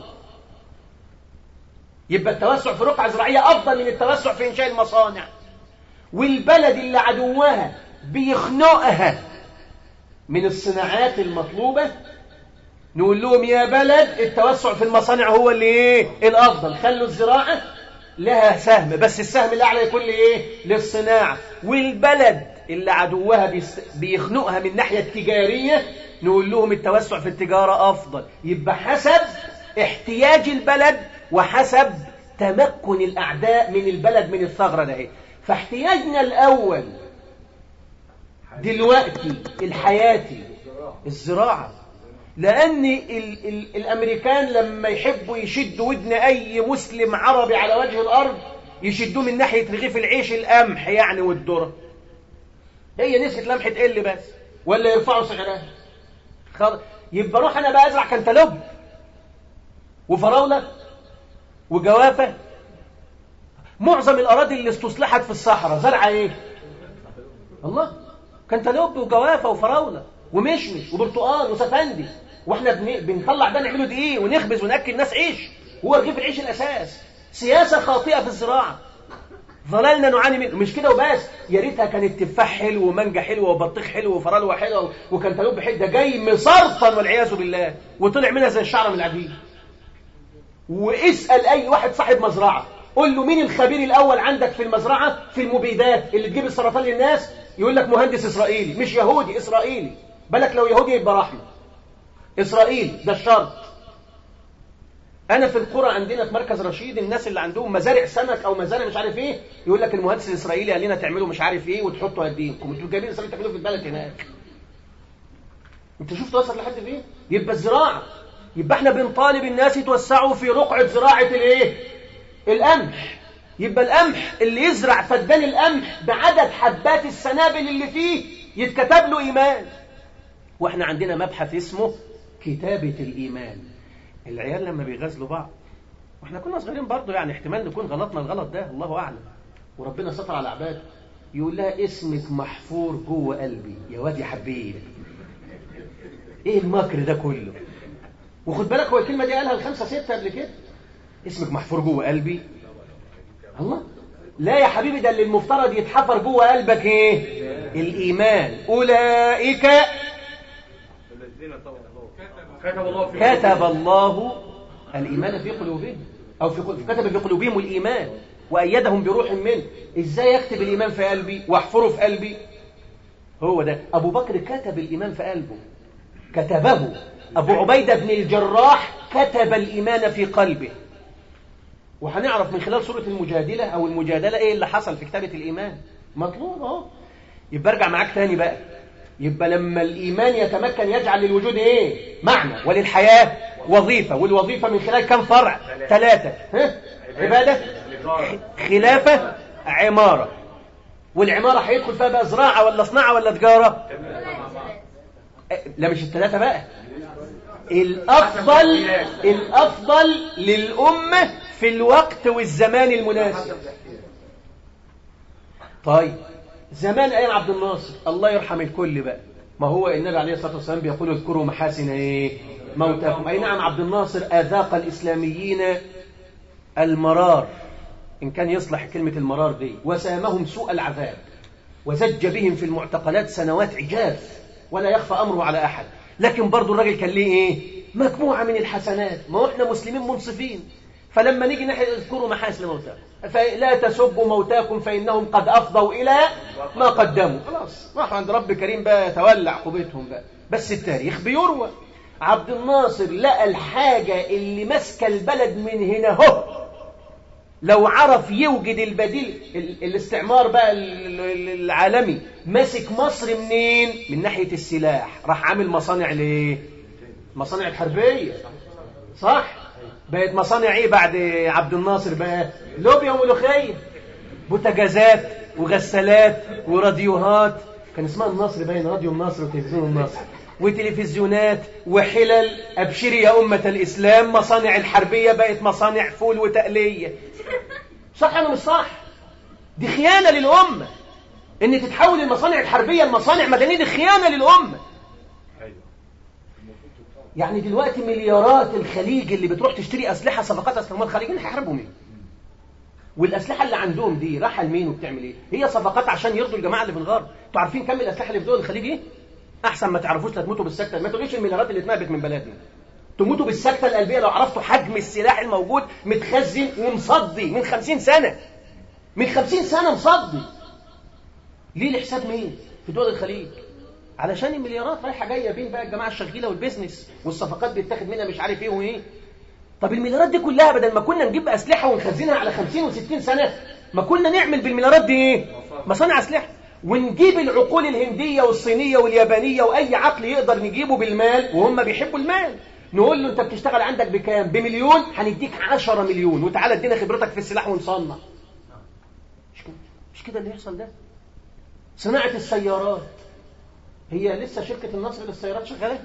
يبقى التوسع في رقعة زراعية أفضل من التوسع في إنشاء المصانع والبلد اللي عدوها بيخنقها من الصناعات المطلوبة نقول لهم يا بلد التوسع في المصانع هو اللي ايه الأفضل خلوا الزراعة لها سهم بس السهم الأعلى يكون ايه للصناعة والبلد اللي عدوها بيس- بيخنقها من الناحية التجارية نقول لهم التوسع في التجارة أفضل يبقى حسب احتياج البلد وحسب تمكن الأعداء من البلد من الثغرة ده فاحتياجنا الأول دلوقتي الحياتي الزراعة لأن ال ال الأمريكان لما يحبوا يشدوا ودن أي مسلم عربي على وجه الأرض يشدوه من ناحية رغيف العيش القمح يعني والذرة هي نسبة القمح تقل بس ولا يرفعوا سعرها خلاص يبقى روح أنا بقى أزرع كنتالوب وفراولة وجوافة معظم الأراضي اللي استصلحت في الصحراء زرع إيه؟ الله كنتالوب وجوافة وفراولة ومشمش وبرتقال وسفندي واحنا بن... بنطلع ده نعمله دقيق ونخبز وناكل الناس عيش هو رغيف العيش الاساس سياسه خاطئه في الزراعه ظللنا نعاني منه مش كده وبس يا ريتها كانت تفاح حلو ومانجا حلو وبطيخ حلو وفراوله حلو وكنتالوب حلو ده جاي مسرطن والعياذ بالله وطلع منها زي الشعره من العجين واسال اي واحد صاحب مزرعه قول له مين الخبير الاول عندك في المزرعه في المبيدات اللي تجيب السرطان للناس يقول لك مهندس اسرائيلي مش يهودي اسرائيلي بالك لو يهودي يبقى رحمه اسرائيلي ده الشرط انا في القرى عندنا في مركز رشيد الناس اللي عندهم مزارع سمك او مزارع مش عارف ايه يقول لك المهندس الاسرائيلي قال لنا تعملوا مش عارف ايه وتحطوا قد ايه انتوا جايبين اسرائيل تعملوه في البلد هناك انت شفت وصل لحد فين يبقى الزراعه يبقى احنا بنطالب الناس يتوسعوا في رقعه زراعه الايه القمح يبقى القمح اللي يزرع فدان القمح بعدد حبات السنابل اللي فيه يتكتب له ايمان واحنا عندنا مبحث اسمه كتابة الإيمان العيال لما بيغزلوا بعض واحنا كنا صغيرين برضه يعني احتمال نكون غلطنا الغلط ده الله أعلم وربنا ستر على عباده يقول لها اسمك محفور جوه قلبي يا واد يا حبيبي ايه المكر ده كله وخد بالك هو الكلمة دي قالها الخمسة ستة قبل كده اسمك محفور جوه قلبي الله لا يا حبيبي ده اللي المفترض يتحفر جوه قلبك ايه الإيمان أولئك كتب الله في كتب الله الإيمان في قلوبهم أو في قل- كتب في قلوبهم الإيمان وأيدهم بروح منه إزاي يكتب الإيمان في قلبي واحفره في قلبي هو ده أبو بكر كتب الإيمان في قلبه كتبه أبو عبيدة بن الجراح كتب الإيمان في قلبه وهنعرف من خلال سورة المجادلة أو المجادلة إيه اللي حصل في كتابة الإيمان مطلوب أهو يبقى ارجع معاك تاني بقى يبقى لما الإيمان يتمكن يجعل للوجود إيه معنى وللحياة وظيفة والوظيفة من خلال كم فرع ثلاثة ها؟ عبادة خ- خلافة عمارة والعمارة هيدخل فيها بقى زراعة ولا صناعة ولا تجارة لا مش الثلاثة بقى الأفضل الأفضل للأمة في الوقت والزمان المناسب طيب زمان أيام عبد الناصر الله يرحم الكل بقى ما هو النبي عليه الصلاة والسلام بيقول اذكروا محاسن ايه موتاكم أي نعم عبد الناصر أذاق الإسلاميين المرار إن كان يصلح كلمة المرار دي وسامهم سوء العذاب وزج بهم في المعتقلات سنوات عجاف ولا يخفى أمره على أحد لكن برضو الراجل كان ليه إيه مجموعة من الحسنات ما هو إحنا مسلمين منصفين فلما نيجي نحن اذكروا محاسن موتاكم فلا تسبوا موتاكم فإنهم قد أفضوا إلى ما قدموا خلاص راحوا عند رب كريم بقى تولى عقوبتهم بقى بس التاريخ بيروى عبد الناصر لقى الحاجة اللي ماسكة البلد من هنا هو لو عرف يوجد البديل ال- الاستعمار بقى ال- ال- العالمي ماسك مصر منين من ناحية السلاح راح عامل مصانع ليه مصانع الحربية صح بقت مصانع ايه بعد عبد الناصر بقى لوبيا وملوخية بوتاجازات وغسالات وراديوهات كان اسمها النصر باين راديو النصر وتلفزيون النصر وتلفزيونات وحلل أبشري يا أمة الإسلام مصانع الحربية بقت مصانع فول وتقلية صح أنا مش صح دي خيانة للأمة إن تتحول المصانع الحربية لمصانع مدنية دي خيانة للأمة يعني دلوقتي مليارات الخليج اللي بتروح تشتري أسلحة صفقات أسلحة الخليجيين هيحاربوا مين والأسلحة اللي عندهم دي رايحة لمين وبتعمل إيه هي صفقات عشان يرضوا الجماعة اللي في الغرب انتوا عارفين كم الأسلحة اللي في دول الخليج إيه أحسن ما تعرفوش لا تموتوا بالسكتة ما تقوليش المليارات اللي اتنهبت من بلدنا تموتوا بالسكتة القلبية لو عرفتوا حجم السلاح الموجود متخزن ومصدي من خمسين سنة من خمسين سنة مصدي ليه لحساب مين في دول الخليج علشان المليارات رايحه جايه بين بقى الجماعه الشغيله والبيزنس والصفقات بيتاخد منها مش عارف ايه وايه طب المليارات دي كلها بدل ما كنا نجيب اسلحه ونخزنها على 50 و60 سنه ما كنا نعمل بالمليارات دي ايه مصانع اسلحه ونجيب العقول الهنديه والصينيه واليابانيه واي عقل يقدر نجيبه بالمال وهم بيحبوا المال نقول له انت بتشتغل عندك بكام بمليون هنديك 10 مليون وتعالى ادينا خبرتك في السلاح ونصنع مش كده مش كده اللي يحصل ده صناعه السيارات هي لسه شركه النصر للسيارات شغاله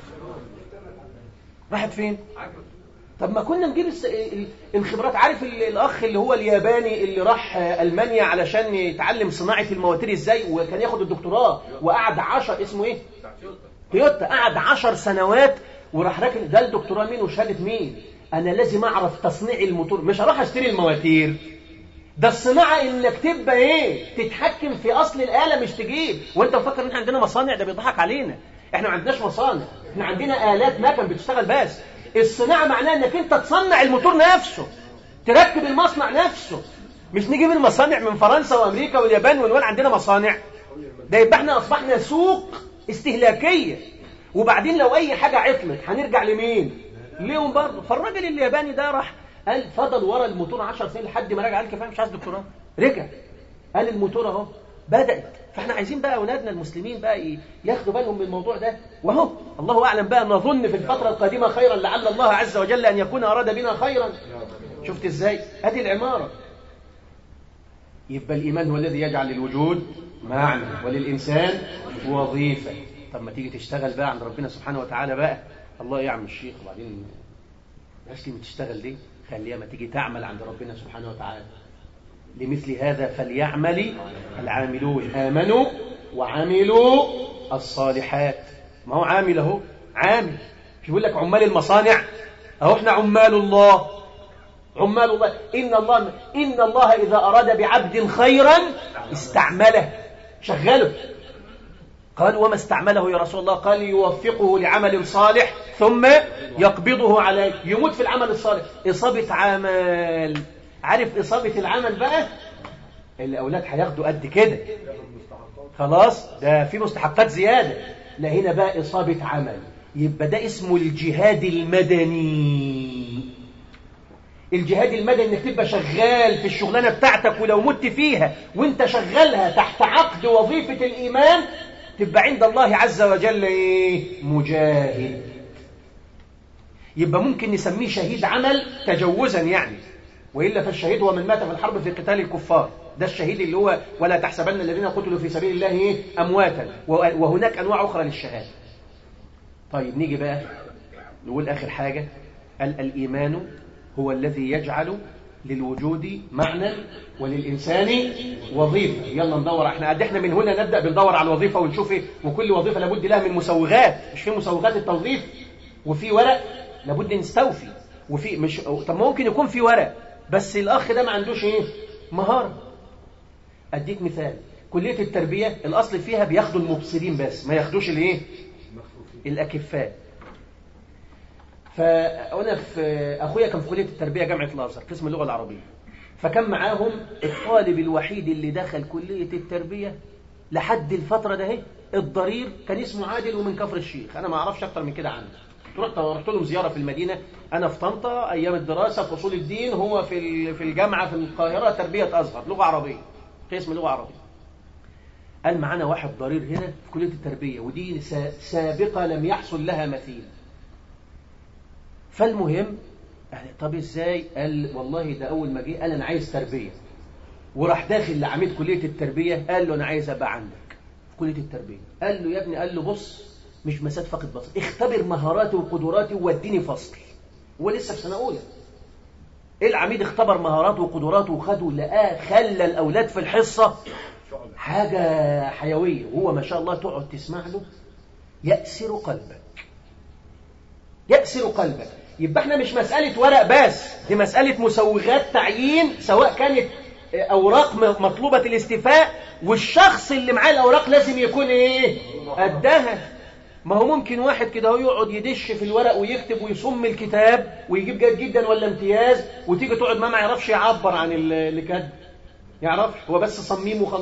راحت فين طب ما كنا نجيب الس... الخبرات عارف ال- الاخ اللي هو الياباني اللي راح المانيا علشان يتعلم صناعه المواتير ازاي وكان ياخد الدكتوراه وقعد 10 اسمه ايه تويوتا قعد 10 سنوات وراح راكن ده الدكتوراه مين وشهاده مين انا لازم اعرف تصنيع الموتور مش هروح اشتري المواتير ده الصناعه انك تبقى ايه تتحكم في اصل الاله مش تجيب وانت مفكر ان احنا عندنا مصانع ده بيضحك علينا احنا ما عندناش مصانع احنا عندنا الات مكن بتشتغل بس الصناعه معناها انك انت تصنع الموتور نفسه تركب المصنع نفسه مش نجيب المصانع من فرنسا وامريكا واليابان ونقول عندنا مصانع ده يبقى احنا اصبحنا سوق استهلاكيه وبعدين لو اي حاجه عطلت هنرجع لمين ليهم برضه فالراجل الياباني ده راح قال فضل ورا الموتور 10 سنين لحد ما رجع قال كفايه مش عايز دكتوراه رجع قال الموتور اهو بدات فاحنا عايزين بقى اولادنا المسلمين بقى ي- ياخدوا بالهم من الموضوع ده وهو الله اعلم بقى نظن في الفتره القادمه خيرا لعل الله عز وجل ان يكون اراد بنا خيرا شفت ازاي ادي العماره يبقى الايمان هو الذي يجعل للوجود معنى وللانسان وظيفه طب ما تيجي تشتغل بقى عند ربنا سبحانه وتعالى بقى الله يا عم الشيخ وبعدين بلاش كلمه تشتغل دي خليها ما تيجي تعمل عند ربنا سبحانه وتعالى لمثل هذا فليعمل العاملون آمنوا وعملوا الصالحات ما هو عامل اهو عامل مش بيقول لك عمال المصانع اهو احنا عمال الله عمال الله إن الله إن الله إذا أراد بعبد خيرا استعمله شغله قال وما استعمله يا رسول الله قال يوفقه لعمل صالح ثم يقبضه عليه يموت في العمل الصالح إصابة عمل عارف إصابة العمل بقى الأولاد هياخدوا قد كده خلاص ده في مستحقات زيادة لا هنا بقى إصابة عمل يبقى ده اسمه الجهاد المدني الجهاد المدني انك تبقى شغال في الشغلانه بتاعتك ولو مت فيها وانت شغالها تحت عقد وظيفه الايمان تبقى عند الله عز وجل ايه مجاهد يبقى ممكن نسميه شهيد عمل تجوزا يعني والا فالشهيد هو من مات في الحرب في قتال الكفار ده الشهيد اللي هو ولا تحسبن الذين قتلوا في سبيل الله ايه امواتا وهناك انواع اخرى للشهاده طيب نيجي بقى نقول اخر حاجه قال الايمان هو الذي يجعل للوجود معنى وللإنسان وظيفة يلا ندور احنا قد احنا من هنا نبدأ بندور على الوظيفة ونشوف ايه وكل وظيفة لابد لها من مسوغات مش في مسوغات التوظيف وفي ورق لابد نستوفي وفي مش طب ممكن يكون في ورق بس الأخ ده ما عندوش ايه مهارة أديك مثال كلية التربية الأصل فيها بياخدوا المبصرين بس ما ياخدوش الايه الأكفاء فانا في اخويا كان في كليه التربيه جامعه الازهر قسم اللغه العربيه فكان معاهم الطالب الوحيد اللي دخل كليه التربيه لحد الفتره ده اهي الضرير كان اسمه عادل ومن كفر الشيخ انا ما اعرفش اكتر من كده عنه رحت رحت لهم زياره في المدينه انا في طنطا ايام الدراسه في اصول الدين هو في في الجامعه في القاهره تربيه ازهر لغه عربيه قسم لغه عربيه قال معانا واحد ضرير هنا في كليه التربيه ودي سابقه لم يحصل لها مثيل فالمهم يعني طب ازاي قال والله ده اول ما جه قال انا عايز تربيه وراح داخل لعميد كليه التربيه قال له انا عايز ابقى عندك في كليه التربيه قال له يا ابني قال له بص مش مسات فقط بصر اختبر مهاراتي وقدراتي واديني فصل هو لسه في سنه اولى العميد اختبر مهاراته وقدراته وخده لقاه خلى الاولاد في الحصه حاجه حيويه وهو ما شاء الله تقعد تسمع له يأسر قلبك يأسر قلبك يبقى احنا مش مسألة ورق بس دي مسألة مسوغات تعيين سواء كانت أوراق مطلوبة الاستيفاء والشخص اللي معاه الأوراق لازم يكون إيه قدها ما هو ممكن واحد كده هو يقعد يدش في الورق ويكتب ويصم الكتاب ويجيب جيد جدا ولا امتياز وتيجي تقعد ما ما يعرفش يعبر عن اللي كاتب يعرف هو بس صميم وخلاص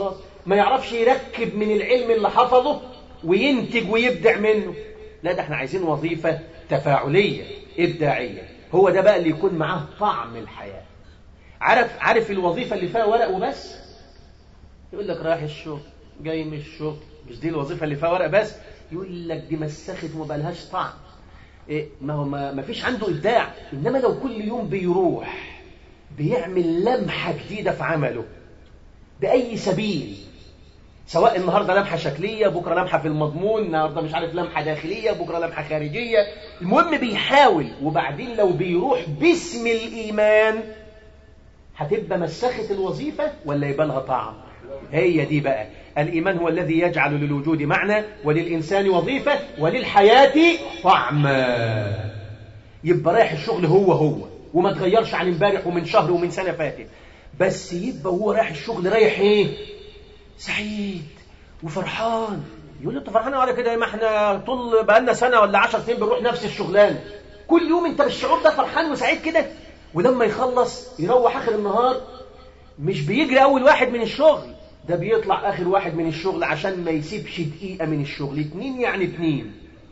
ما يعرفش يركب من العلم اللي حفظه وينتج ويبدع منه لا ده احنا عايزين وظيفة تفاعلية إبداعية هو ده بقى اللي يكون معاه طعم الحياة عارف عارف الوظيفة اللي فيها ورق وبس يقول لك رايح الشغل جاي من الشغل مش دي الوظيفة اللي فيها ورق بس يقول لك دي مسخت وما بقالهاش طعم إيه ما هو ما ما فيش عنده إبداع إنما لو كل يوم بيروح بيعمل لمحة جديدة في عمله بأي سبيل سواء النهارده لمحة شكلية بكرة لمحة في المضمون النهارده مش عارف لمحة داخلية بكرة لمحة خارجية المهم بيحاول وبعدين لو بيروح باسم الإيمان هتبقى مسخت الوظيفة ولا يبقى لها طعم هي دي بقى الإيمان هو الذي يجعل للوجود معنى وللإنسان وظيفة وللحياة طعما يبقى رايح الشغل هو هو وما تغيرش عن امبارح ومن شهر ومن سنة فاتت بس يبقى هو رايح الشغل رايح ايه سعيد وفرحان يقول له انت فرحان ولا كده ما احنا طول بقالنا سنة ولا 10 سنين بنروح نفس الشغلانة كل يوم انت بالشعور ده فرحان وسعيد كده ولما يخلص يروح اخر النهار مش بيجري اول واحد من الشغل ده بيطلع اخر واحد من الشغل عشان ما يسيبش دقيقة من الشغل اتنين يعني اتنين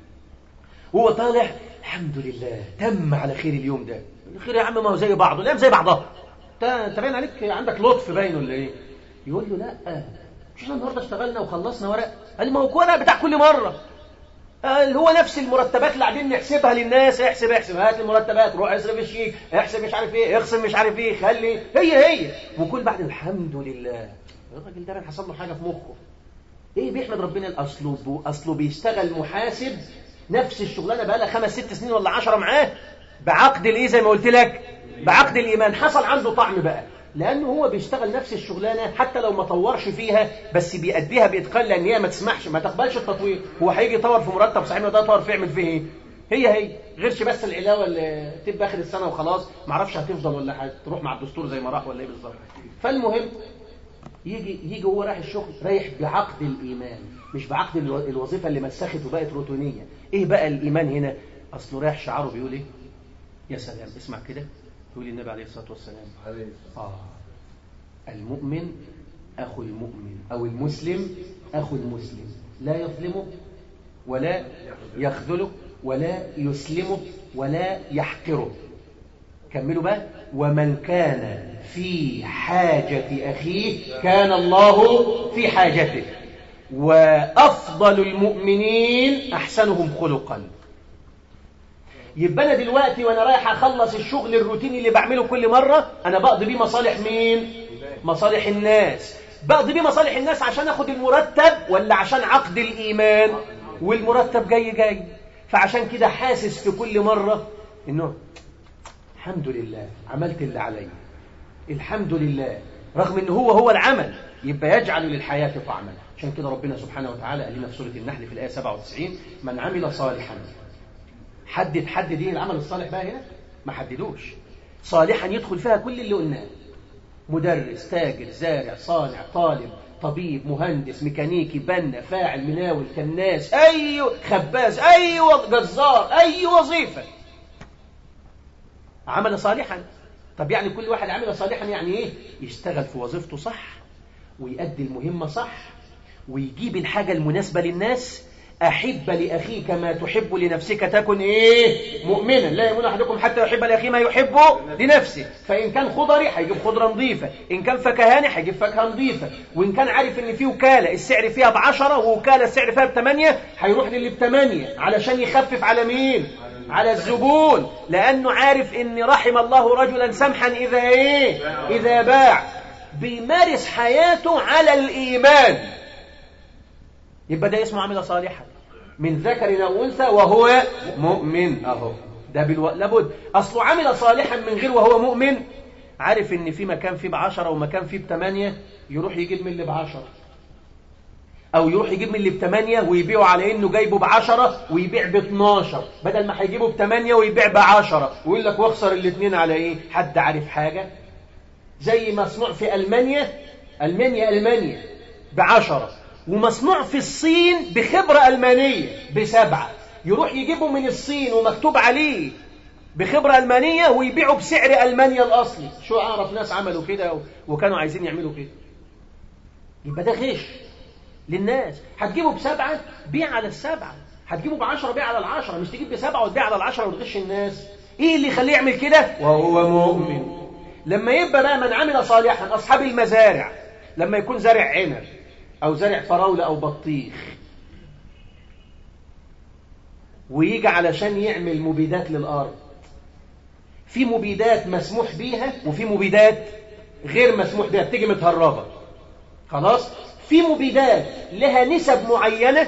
هو طالع الحمد لله تم على خير اليوم ده خير يا عم ما هو زي بعضه لا زي بعضها انت انت باين عليك عندك لطف باين ولا ايه يقول له لا مش احنا النهارده اشتغلنا وخلصنا ورق قال ما هو ورق بتاع كل مره اللي هو نفس المرتبات اللي قاعدين نحسبها للناس احسب احسب هات المرتبات روح اصرف الشيك احسب مش عارف ايه اخصم مش عارف ايه خلي هي هي وكل بعد الحمد لله الراجل ده حصل له حاجه في مخه ايه بيحمد ربنا الاصله اصله بيشتغل محاسب نفس الشغلانه بقى لها خمس ست سنين ولا عشرة معاه بعقد الايه زي ما قلت لك بعقد الايمان حصل عنده طعم بقى لانه هو بيشتغل نفس الشغلانه حتى لو ما طورش فيها بس بيأديها باتقان لان هي ما تسمحش ما تقبلش التطوير هو هيجي يطور في مرتب صاحبنا ده يطور في يعمل فيه ايه هي هي غيرش بس العلاوه اللي تبقى اخر السنه وخلاص ما اعرفش هتفضل ولا هتروح مع الدستور زي ما راح ولا ايه بالظبط فالمهم يجي يجي هو رايح الشغل رايح بعقد الايمان مش بعقد الوظيفه اللي مسخت وبقت روتينيه ايه بقى الايمان هنا اصله رايح شعاره بيقول ايه يا سلام اسمع كده يقول النبي عليه الصلاه والسلام آه. المؤمن اخو المؤمن او المسلم اخو المسلم لا يظلمه ولا يخذله ولا يسلمه ولا يحقره كملوا بقى ومن كان في حاجة أخيه كان الله في حاجته وأفضل المؤمنين أحسنهم خلقا يبقى أنا دلوقتي وأنا رايح أخلص الشغل الروتيني اللي بعمله كل مرة أنا بقضي بيه مصالح مين؟ مصالح الناس بقضي بيه مصالح الناس عشان أخد المرتب ولا عشان عقد الإيمان والمرتب جاي جاي فعشان كده حاسس في كل مرة إنه الحمد لله عملت اللي علي الحمد لله رغم ان هو هو العمل يبقى يجعل للحياة طعما عشان كده ربنا سبحانه وتعالى قال لنا في سورة النحل في الآية 97 من عمل صالحا حدد حدد ايه العمل الصالح بقى هنا ما حددوش صالحا يدخل فيها كل اللي قلناه مدرس تاجر زارع صانع طالب طبيب مهندس ميكانيكي بنا فاعل مناول كناس اي خباز اي جزار اي وظيفه عمل صالحا طب يعني كل واحد عمل صالحا يعني ايه يشتغل في وظيفته صح ويؤدي المهمة صح ويجيب الحاجة المناسبة للناس أحب لأخيك ما تحب لنفسك تكن إيه مؤمنا لا يؤمن أحدكم حتى يحب لأخيه ما يحبه لنفسه فإن كان خضري هيجيب خضرة نظيفة إن كان فكهاني هيجيب فاكهة نظيفة وإن كان عارف إن في وكالة السعر فيها بعشرة ووكالة السعر فيها بثمانية هيروح للي بثمانية علشان يخفف على مين على الزبون لأنه عارف إن رحم الله رجلا سمحا إذا إيه إذا باع بيمارس حياته على الإيمان يبقى ده اسمه عمل صالحا من ذكر أو أنثى وهو مؤمن أهو ده بالو... لابد أصله عمل صالحا من غير وهو مؤمن عارف إن في مكان فيه بعشرة ومكان فيه بثمانية يروح يجيب من اللي بعشرة أو يروح يجيب من اللي بثمانية ويبيعه على إنه جايبه بعشرة ويبيع باتناشر بدل ما هيجيبه بثمانية ويبيع بعشرة ويقول لك واخسر الاثنين على إيه حد عارف حاجة زي مصنوع في ألمانيا ألمانيا ألمانيا بعشرة ومصنوع في الصين بخبرة ألمانية بسبعة يروح يجيبه من الصين ومكتوب عليه بخبرة ألمانية ويبيعه بسعر ألمانيا الأصلي شو أعرف ناس عملوا كده وكانوا عايزين يعملوا كده يبقى ده غش للناس هتجيبه بسبعة بيع على السبعة هتجيبه بعشرة بيع على العشرة مش تجيب بسبعة وتبيع على العشرة وتغش الناس ايه اللي يخليه يعمل كده وهو مؤمن لما يبقى بقى من عمل صالحا اصحاب المزارع لما يكون زارع عنب او زارع فراولة او بطيخ ويجي علشان يعمل مبيدات للارض في مبيدات مسموح بيها وفي مبيدات غير مسموح بيها بتيجي متهربه خلاص في مبيدات لها نسب معينه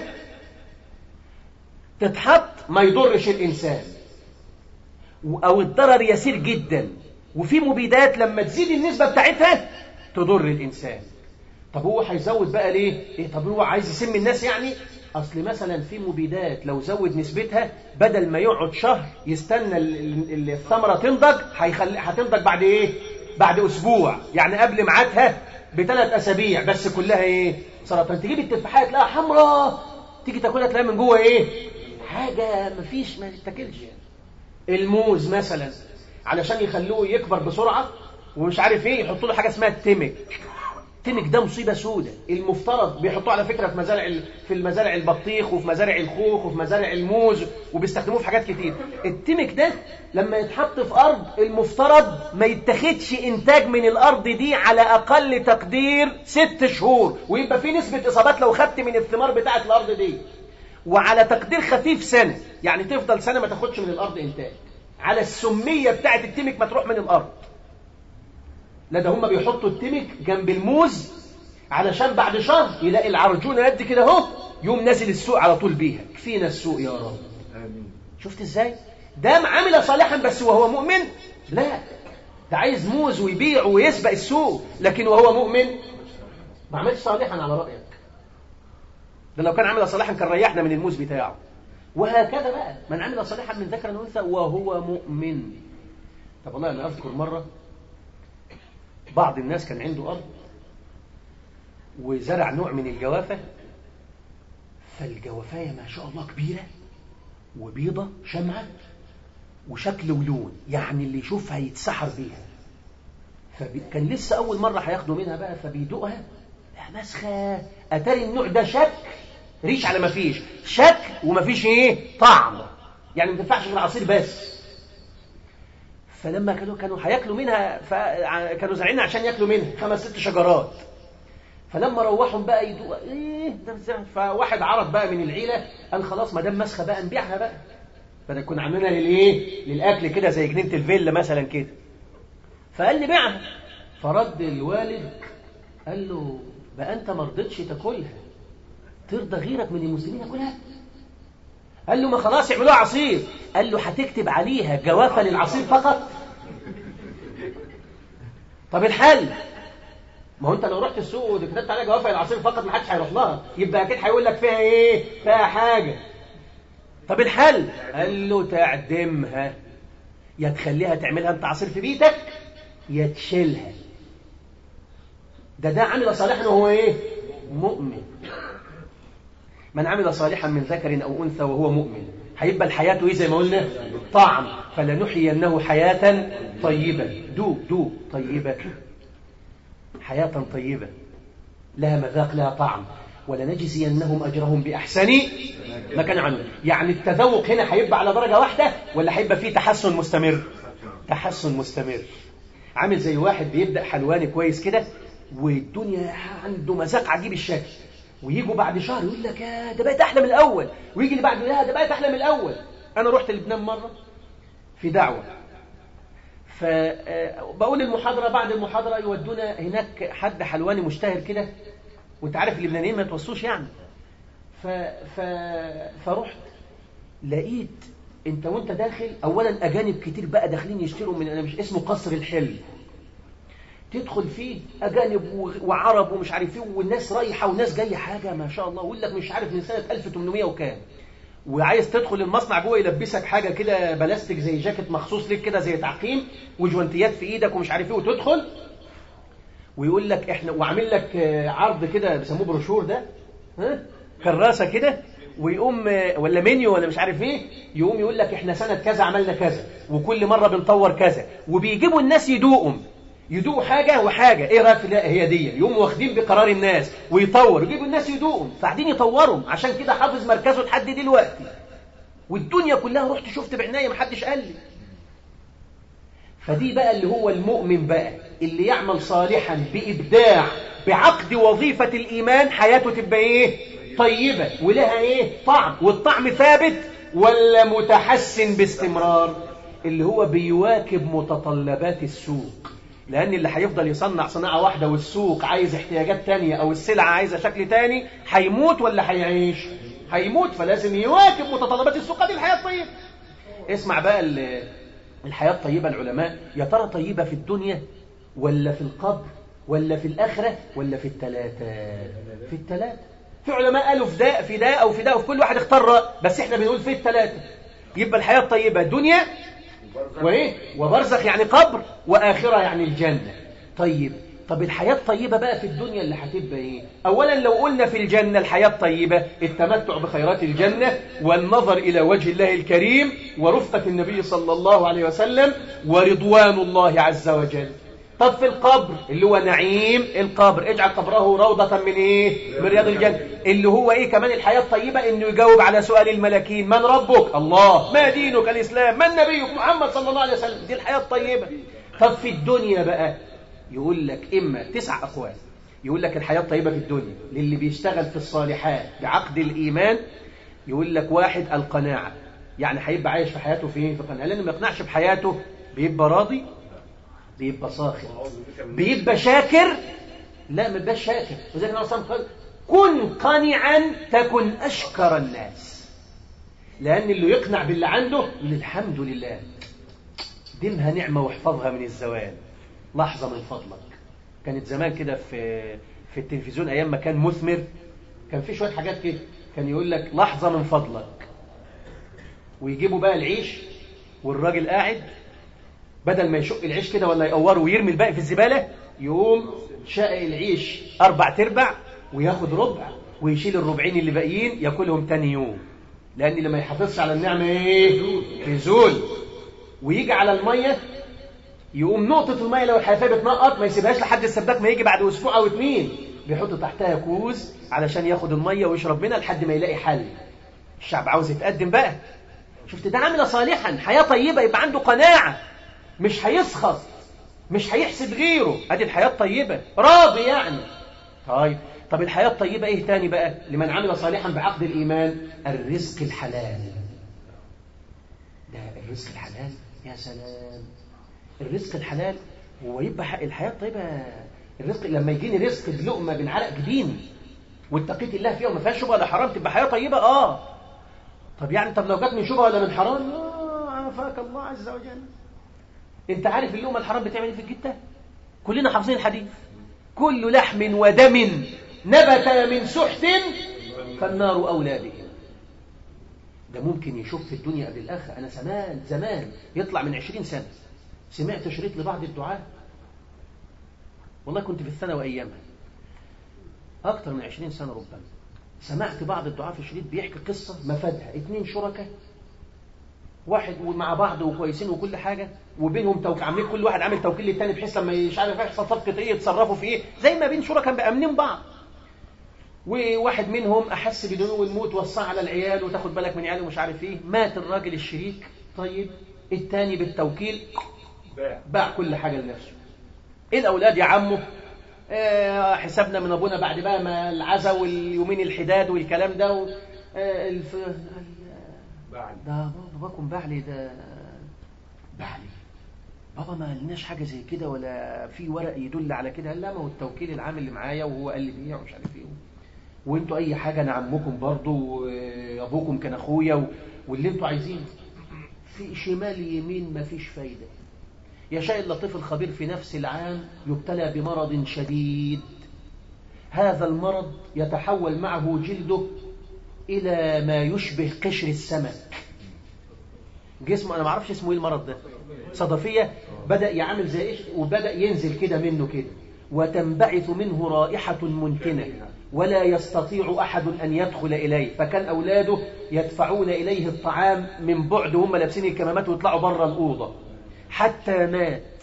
تتحط ما يضرش الانسان او الضرر يسير جدا وفي مبيدات لما تزيد النسبه بتاعتها تضر الانسان طب هو هيزود بقى ليه ايه طب هو عايز يسمي الناس يعني اصل مثلا في مبيدات لو زود نسبتها بدل ما يقعد شهر يستنى الثمره تنضج هيخلي هتنضج بعد ايه بعد اسبوع يعني قبل ميعادها بثلاث اسابيع بس كلها ايه سرطان تجيب التفاحه تلاقيها حمراء تيجي تاكلها تلاقيها من جوه ايه حاجه مفيش ما تتاكلش يعني. الموز مثلا علشان يخلوه يكبر بسرعه ومش عارف ايه يحطوا له حاجه اسمها التمك التمك ده مصيبه سودة المفترض بيحطوه على فكره في مزارع في المزارع البطيخ وفي مزارع الخوخ وفي مزارع الموز وبيستخدموه في حاجات كتير التمك ده لما يتحط في ارض المفترض ما يتخدش انتاج من الارض دي على اقل تقدير ست شهور ويبقى في نسبه اصابات لو خدت من الثمار بتاعه الارض دي وعلى تقدير خفيف سنه يعني تفضل سنه ما تاخدش من الارض انتاج على السميه بتاعه التمك ما تروح من الارض لا ده هم بيحطوا التمك جنب الموز علشان بعد شهر يلاقي العرجونه قد كده اهو يوم نازل السوق على طول بيها كفينا السوق يا رب آمين شفت ازاي ده عمل صالحا بس وهو مؤمن لا ده عايز موز ويبيع ويسبق السوق لكن وهو مؤمن ما عملش صالحا على رايك ده لو كان عمل صالحا كان ريحنا من الموز بتاعه وهكذا بقى من عمل صالحا من ذكر او انثى وهو مؤمن طب والله انا اذكر مره بعض الناس كان عنده أرض وزرع نوع من الجوافة فالجوافاية ما شاء الله كبيرة وبيضة شمعة وشكل ولون يعني اللي يشوفها يتسحر بيها فكان لسه أول مرة هياخدوا منها بقى فبيدوقها لا مسخة أتاري النوع ده شك ريش على ما فيش شك وما فيش ايه طعم يعني ما تنفعش غير عصير بس فلما كانوا كانوا هياكلوا منها فكانوا زارعينها عشان ياكلوا منها خمس ست شجرات فلما روحهم بقى يدوق ايه ده ازاي فواحد عرض بقى من العيله قال خلاص ما دام مسخه بقى نبيعها بقى بدل كنا عاملينها للايه للاكل كده زي جنينه الفيلا مثلا كده فقال لي بيعها فرد الوالد قال له بقى انت ما رضيتش تاكلها ترضى غيرك من المسلمين ياكلها قال له ما خلاص يعملوها عصير قال له هتكتب عليها جوافة للعصير فقط طب الحل ما هو انت لو رحت السوق وكتبت عليها جوافة للعصير فقط ما حدش هيروح لها يبقى اكيد هيقول لك فيها ايه فيها حاجة طب الحل قال له تعدمها يا تخليها تعملها انت عصير في بيتك يا تشيلها ده ده عمل صالحا وهو ايه مؤمن من عمل صالحا من ذكر أو أنثى وهو مؤمن هيبقى الحياة إيه زي ما قلنا طعم فلنحيينه حياة طيبة دوب دوب طيبة حياة طيبة لها مذاق لها طعم ولنجزينهم أجرهم بأحسن ما كان عنه يعني التذوق هنا هيبقى على درجة واحدة ولا هيبقى فيه تحسن مستمر تحسن مستمر عامل زي واحد بيبدأ حلواني كويس كده والدنيا عنده مذاق عجيب الشكل ويجوا بعد شهر يقول لك يا ده بقيت احلى من الاول ويجي اللي بعده يا ده بقيت احلى من الاول انا رحت لبنان مره في دعوه فبقول المحاضره بعد المحاضره يودونا هناك حد حلواني مشتهر كده وانت عارف اللبنانيين ما يتوصوش يعني ف... ف... فرحت لقيت انت وانت داخل اولا اجانب كتير بقى داخلين يشتروا من انا مش اسمه قصر الحلم تدخل فيه أجانب وعرب ومش عارف ايه والناس رايحة وناس جاية حاجة ما شاء الله ويقول لك مش عارف من سنة 1800 وكام وعايز تدخل المصنع جوه يلبسك حاجة كده بلاستيك زي جاكيت مخصوص ليك كده زي تعقيم وجوانتيات في ايدك ومش عارف ايه وتدخل ويقول لك احنا وعامل لك عرض كده بيسموه بروشور ده ها كراسة كده ويقوم ولا منيو ولا مش عارف ايه يقوم يقول لك احنا سنة كذا عملنا كذا وكل مرة بنطور كذا وبيجيبوا الناس يدوقهم يدوقوا حاجة وحاجة ايه رأيك في لا هي دي يقوموا واخدين بقرار الناس ويطور يجيبوا الناس يدوقهم فقاعدين يطورهم عشان كده حافظ مركزه لحد دلوقتي والدنيا كلها رحت شفت بعناية محدش قال لي فدي بقى اللي هو المؤمن بقى اللي يعمل صالحا بإبداع بعقد وظيفة الإيمان حياته تبقى إيه طيبة ولها إيه طعم والطعم ثابت ولا متحسن باستمرار اللي هو بيواكب متطلبات السوق لأن اللي هيفضل يصنع صناعة واحدة والسوق عايز احتياجات تانية أو السلعة عايزة شكل تاني هيموت ولا هيعيش هيموت فلازم يواكب متطلبات السوق دي الحياة الطيبة اسمع بقى الحياة الطيبة العلماء يا ترى طيبة في الدنيا ولا في القبر ولا في الآخرة ولا في التلاتة في التلاتة في علماء قالوا في ده في ده أو في ده وفي كل واحد اختار رأي بس احنا بنقول في التلاتة يبقى الحياة الطيبة دنيا وإيه وبرزخ يعني قبر وآخرة يعني الجنة طيب طب الحياة الطيبة بقى في الدنيا اللي هتبقى ايه اولا لو قلنا في الجنة الحياة الطيبة التمتع بخيرات الجنة والنظر الى وجه الله الكريم ورفقة النبي صلى الله عليه وسلم ورضوان الله عز وجل طب في القبر اللي هو نعيم القبر اجعل قبره روضة من ايه من رياض الجنة اللي هو ايه كمان الحياة الطيبة انه يجاوب على سؤال الملكين من ربك الله ما دينك الاسلام من نبيك محمد صلى الله عليه وسلم دي الحياة الطيبة طب في الدنيا بقى يقول لك إما تسع أقوال يقول لك الحياة الطيبة في الدنيا للي بيشتغل في الصالحات بعقد الإيمان يقول لك واحد القناعة يعني هيبقى عايش في حياته فين في قناعة لأنه ما يقنعش بحياته بيبقى راضي بيبقى ساخر بيبقى شاكر لا ما يبقاش شاكر وزي ما صلى قال كن قنعا تكن أشكر الناس لأن اللي يقنع باللي عنده يقول الحمد لله دمها نعمة واحفظها من الزوال لحظة من فضلك كانت زمان كده في في التلفزيون أيام ما كان مثمر كان في شوية حاجات كده كان يقول لك لحظة من فضلك ويجيبوا بقى العيش والراجل قاعد بدل ما يشق العيش كده ولا يقوره ويرمي الباقي في الزبالة يقوم شقق العيش أربع تربع وياخد ربع ويشيل الربعين اللي باقيين ياكلهم تاني يوم لأن اللي ما يحافظش على النعمة إيه؟ يزول ويجي على المية يقوم نقطة المية لو الحنفية بتنقط ما يسيبهاش لحد السباك ما يجي بعد أسبوع أو اتنين بيحط تحتها كوز علشان ياخد المية ويشرب منها لحد ما يلاقي حل الشعب عاوز يتقدم بقى شفت ده عامل صالحا حياة طيبة يبقى عنده قناعة مش هيسخط مش هيحسد غيره ادي الحياة الطيبة راضي يعني طيب طب الحياة الطيبة ايه تاني بقى لمن عمل صالحا بعقد الإيمان الرزق الحلال ده الرزق الحلال يا سلام الرزق الحلال هو يبقى الحياة الطيبة الرزق لما يجيني رزق بلقمة بالعرق جبيني واتقيت الله فيها وما فيهاش شبهه ولا حرام تبقى حياة طيبة اه طب يعني طب لو جت من شبهه ولا من حرام اه عافاك الله عز وجل انت عارف اللقمة الحرام بتعمل ايه في الجتة كلنا حافظين الحديث كل لحم ودم نبت من سحت فالنار أولى به ده ممكن يشوف في الدنيا قبل الآخرة أنا زمان زمان يطلع من عشرين سنة سمعت شريط لبعض الدعاة والله كنت في الثانوي أيامها أكثر من عشرين سنة ربما سمعت بعض الدعاة في الشريط بيحكي قصة مفادها اتنين شركاء واحد مع بعض وكويسين وكل حاجة وبينهم توك... عاملين كل واحد عامل توكيل للتاني بحيث لما مش عارف يحصل صفقة ايه يتصرفوا في ايه زي ما بين شركاء مأمنين بعض وواحد منهم أحس بدنو الموت وصاه على العيال وتاخد بالك من عياله ومش عارف ايه مات الراجل الشريك طيب التاني بالتوكيل باع, باع كل حاجة لنفسه ايه الأولاد يا عمه آه حسابنا من أبونا بعد بقى ما العزا واليومين الحداد والكلام ده و... آه الف... ده باباكم بعلي ده بعلي بابا ما لناش حاجة زي كده ولا في ورق يدل على كده لا ما هو التوكيل العام اللي معايا وهو قال لي بيع ومش عارف ايه وانتوا اي حاجة انا عمكم برضو وابوكم كان اخويا و... واللي انتوا عايزينه في شمال يمين ما فيش فايدة يشاء اللطيف الخبير في نفس العام يبتلى بمرض شديد هذا المرض يتحول معه جلده إلى ما يشبه قشر السمك جسمه أنا ما اعرفش اسمه إيه المرض ده صدفية بدأ يعمل زي إيش وبدأ ينزل كده منه كده وتنبعث منه رائحة منتنة ولا يستطيع أحد أن يدخل إليه فكان أولاده يدفعون إليه الطعام من بعد وهم لابسين الكمامات ويطلعوا بره الأوضة حتى مات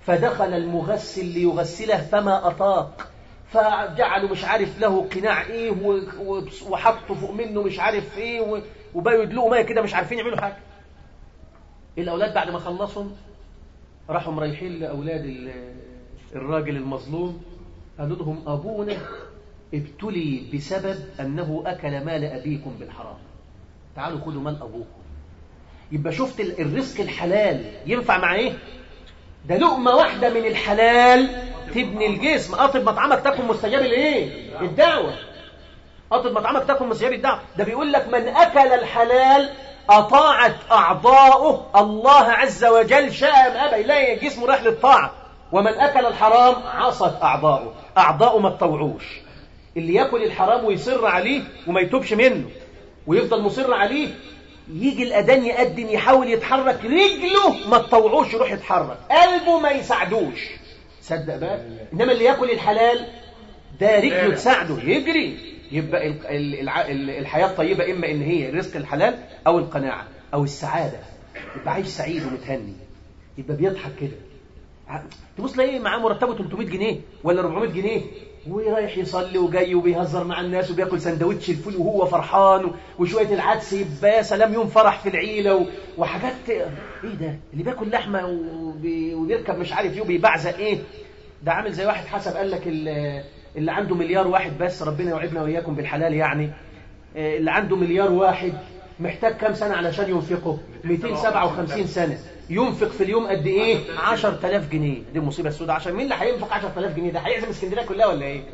فدخل المغسل ليغسله فما أطاق فجعلوا مش عارف له قناع ايه و- و- وحطوا فوق منه مش عارف ايه و- وبقوا يدلقوا ميه كده مش عارفين يعملوا حاجه الاولاد بعد ما خلصوا راحوا مريحين لاولاد ال- الراجل المظلوم قالوا لهم ابونا ابتلي بسبب انه اكل مال ابيكم بالحرام تعالوا خدوا مال ابوكم يبقى شفت ال- الرزق الحلال ينفع مع ايه ده لقمة واحدة من الحلال تبني الجسم أطب مطعمك تكن مستجاب الايه الدعوة أطب مطعمك تكن مستجاب الدعوة ده بيقول لك من أكل الحلال أطاعت أعضاؤه الله عز وجل شاء أم أبى يلاقي جسمه راح للطاعة ومن أكل الحرام عصت أعضاؤه أعضاؤه ما تطوعوش اللي ياكل الحرام ويصر عليه وما يتوبش منه ويفضل مصر عليه يجي الأذان يأذن يحاول يتحرك رجله ما تطوعوش يروح يتحرك قلبه ما يساعدوش صدق بقى إنما اللي ياكل الحلال ده رجله تساعده يجري يبقى ال- ال- الع- ال- الحياة الطيبة إما إن هي رزق الحلال أو القناعة أو السعادة يبقى عايش سعيد ومتهني يبقى بيضحك كده ع- تبص تلاقيه معاه مرتبه 300 جنيه ولا 400 جنيه ورايح يصلي وجاي وبيهزر مع الناس وبياكل سندوتش الفول وهو فرحان وشويه العدس يبقى يا سلام يوم فرح في العيله و- وحاجات ايه ده اللي بياكل لحمه وبي- وبيركب مش عارف ايه وبيبعزق ايه ده عامل زي واحد حسب قال لك ال- اللي عنده مليار واحد بس ربنا يوعدنا واياكم بالحلال يعني آه، اللي عنده مليار واحد محتاج كام سنة علشان ينفقه 257 سنة ينفق في اليوم قد ايه 10000 جنيه دي المصيبة السوداء عشان مين اللي هينفق 10000 جنيه ده هيعزم اسكندرية كلها ولا ايه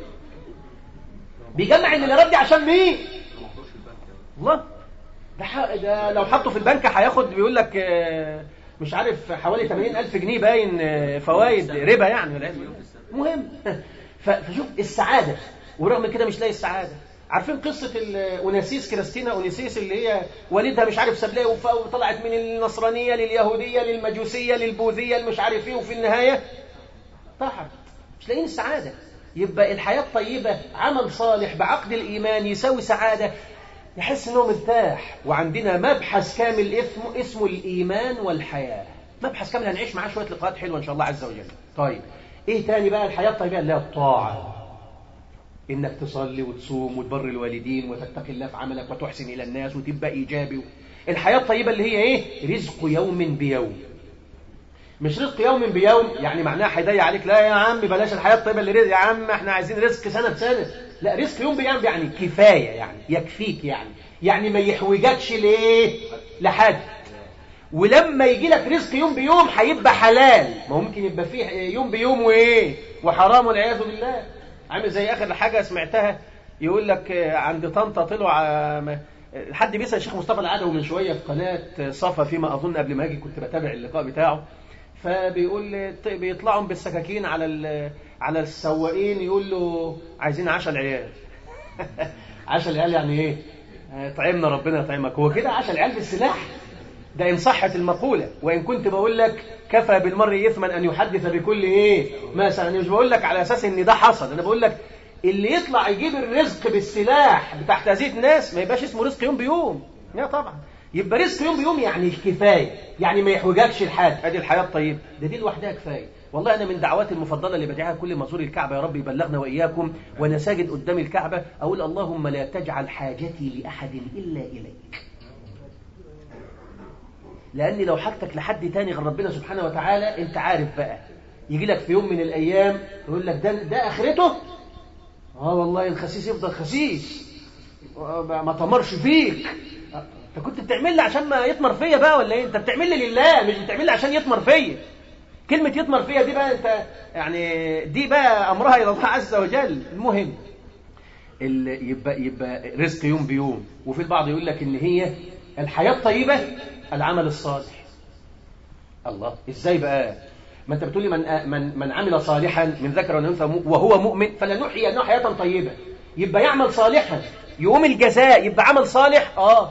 بيجمع المليارات دي عشان مين الله ده, ح... ده لو حطه في البنك هياخد بيقول لك آه، مش عارف حوالي 80000 جنيه باين آه، فوائد ربا يعني ولا إيه؟ مهم ف- فشوف السعادة ورغم كده مش لاقي السعادة عارفين قصة ال- أوناسيس كريستينا أونيسيس اللي هي والدها مش عارف ساب لها وف- وطلعت من النصرانية لليهودية للمجوسية للبوذية المش عارف ايه وفي النهاية طاحت مش لاقيين السعادة يبقى الحياة الطيبة عمل صالح بعقد الإيمان يساوي سعادة يحس انه مرتاح وعندنا مبحث كامل اسمه اسمه الإيمان والحياة مبحث كامل هنعيش معاه شوية لقاءات حلوة إن شاء الله عز وجل طيب إيه تاني بقى الحياة الطيبة اللي هي الطاعة إنك تصلي وتصوم وتبر الوالدين وتتقي الله في عملك وتحسن إلى الناس وتبقى إيجابي الحياة الطيبة اللي هي إيه رزق يوم بيوم مش رزق يوم بيوم يعني معناها هيضيع عليك لا يا عم بلاش الحياة الطيبة اللي رزق يا عم احنا عايزين رزق سنة بسنة لا رزق يوم بيوم يعني كفاية يعني يكفيك يعني يعني ما يحوجكش ليه لحد ولما يجي لك رزق يوم بيوم هيبقى حلال ما هو ممكن يبقى فيه يوم بيوم وايه وحرام والعياذ بالله عامل زي اخر حاجه سمعتها يقول لك آه، عند طنطا طلعوا آه، ما- آه، حد بيسال الشيخ مصطفى العدوي من شويه في قناه صفا فيما اظن قبل ما اجي كنت بتابع اللقاء بتاعه فبيقول لي- ط- بيطلعوا بالسكاكين على ال- على السواقين يقول له عايزين عشاء العيال عشاء العيال يعني ايه آه، طعمنا ربنا يطعمك هو كده عشاء العيال بالسلاح ده إن صحت المقولة وإن كنت بقول لك كفى بالمرء إثما أن يحدث بكل إيه ما سمع. أنا مش بقول لك على أساس إن ده حصل أنا بقول لك اللي يطلع يجيب الرزق بالسلاح بتاع تأذية الناس ما يبقاش اسمه رزق يوم بيوم لا طبعا يبقى رزق يوم بيوم يعني كفاية يعني ما يحوجكش لحد ادي الحياة الطيبة ده دي لوحدها كفاية والله أنا من دعواتي المفضلة اللي بدعيها كل ما أزور الكعبة يا رب يبلغنا وإياكم وأنا ساجد قدام الكعبة أقول اللهم لا تجعل حاجتي لأحد إلا إليك لأن لو حاجتك لحد تاني غير ربنا سبحانه وتعالى أنت عارف بقى يجي لك في يوم من الأيام يقول لك ده, ده آخرته آه والله الخسيس يفضل خسيس آه، ما تمرش فيك آه، انت كنت بتعمل لي عشان ما يطمر فيا بقى ولا ايه انت بتعمل لي لله مش بتعمل لي عشان يطمر فيا كلمة يطمر فيا دي بقى انت يعني دي بقى امرها الى الله عز وجل المهم ال- يبقى يبقى رزق يوم بيوم وفي البعض يقول لك ان هي الحياة الطيبة العمل الصالح الله ازاي بقى ما انت بتقولي من من من عمل صالحا من ذكر او انثى وهو مؤمن فلنحيينه حياة طيبة يبقى يعمل صالحا يقوم الجزاء يبقى عمل صالح اه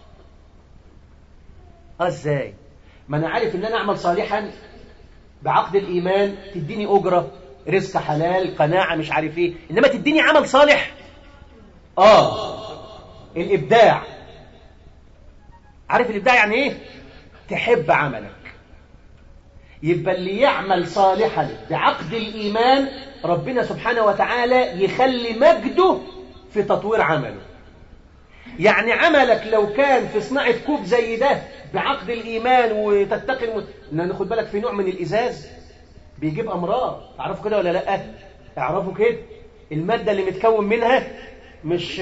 اه ازاي ما انا عارف ان انا اعمل صالحا بعقد الايمان تديني اجره رزق حلال قناعه مش عارف ايه انما تديني عمل صالح اه الابداع عارف الابداع يعني ايه تحب عملك يبقى اللي يعمل صالحا بعقد الإيمان ربنا سبحانه وتعالى يخلي مجده في تطوير عمله يعني عملك لو كان في صناعة كوب زي ده بعقد الإيمان وتتقي الم... ناخد بالك في نوع من الإزاز بيجيب أمراض تعرفوا كده ولا لأ اعرفوا كده المادة اللي متكون منها مش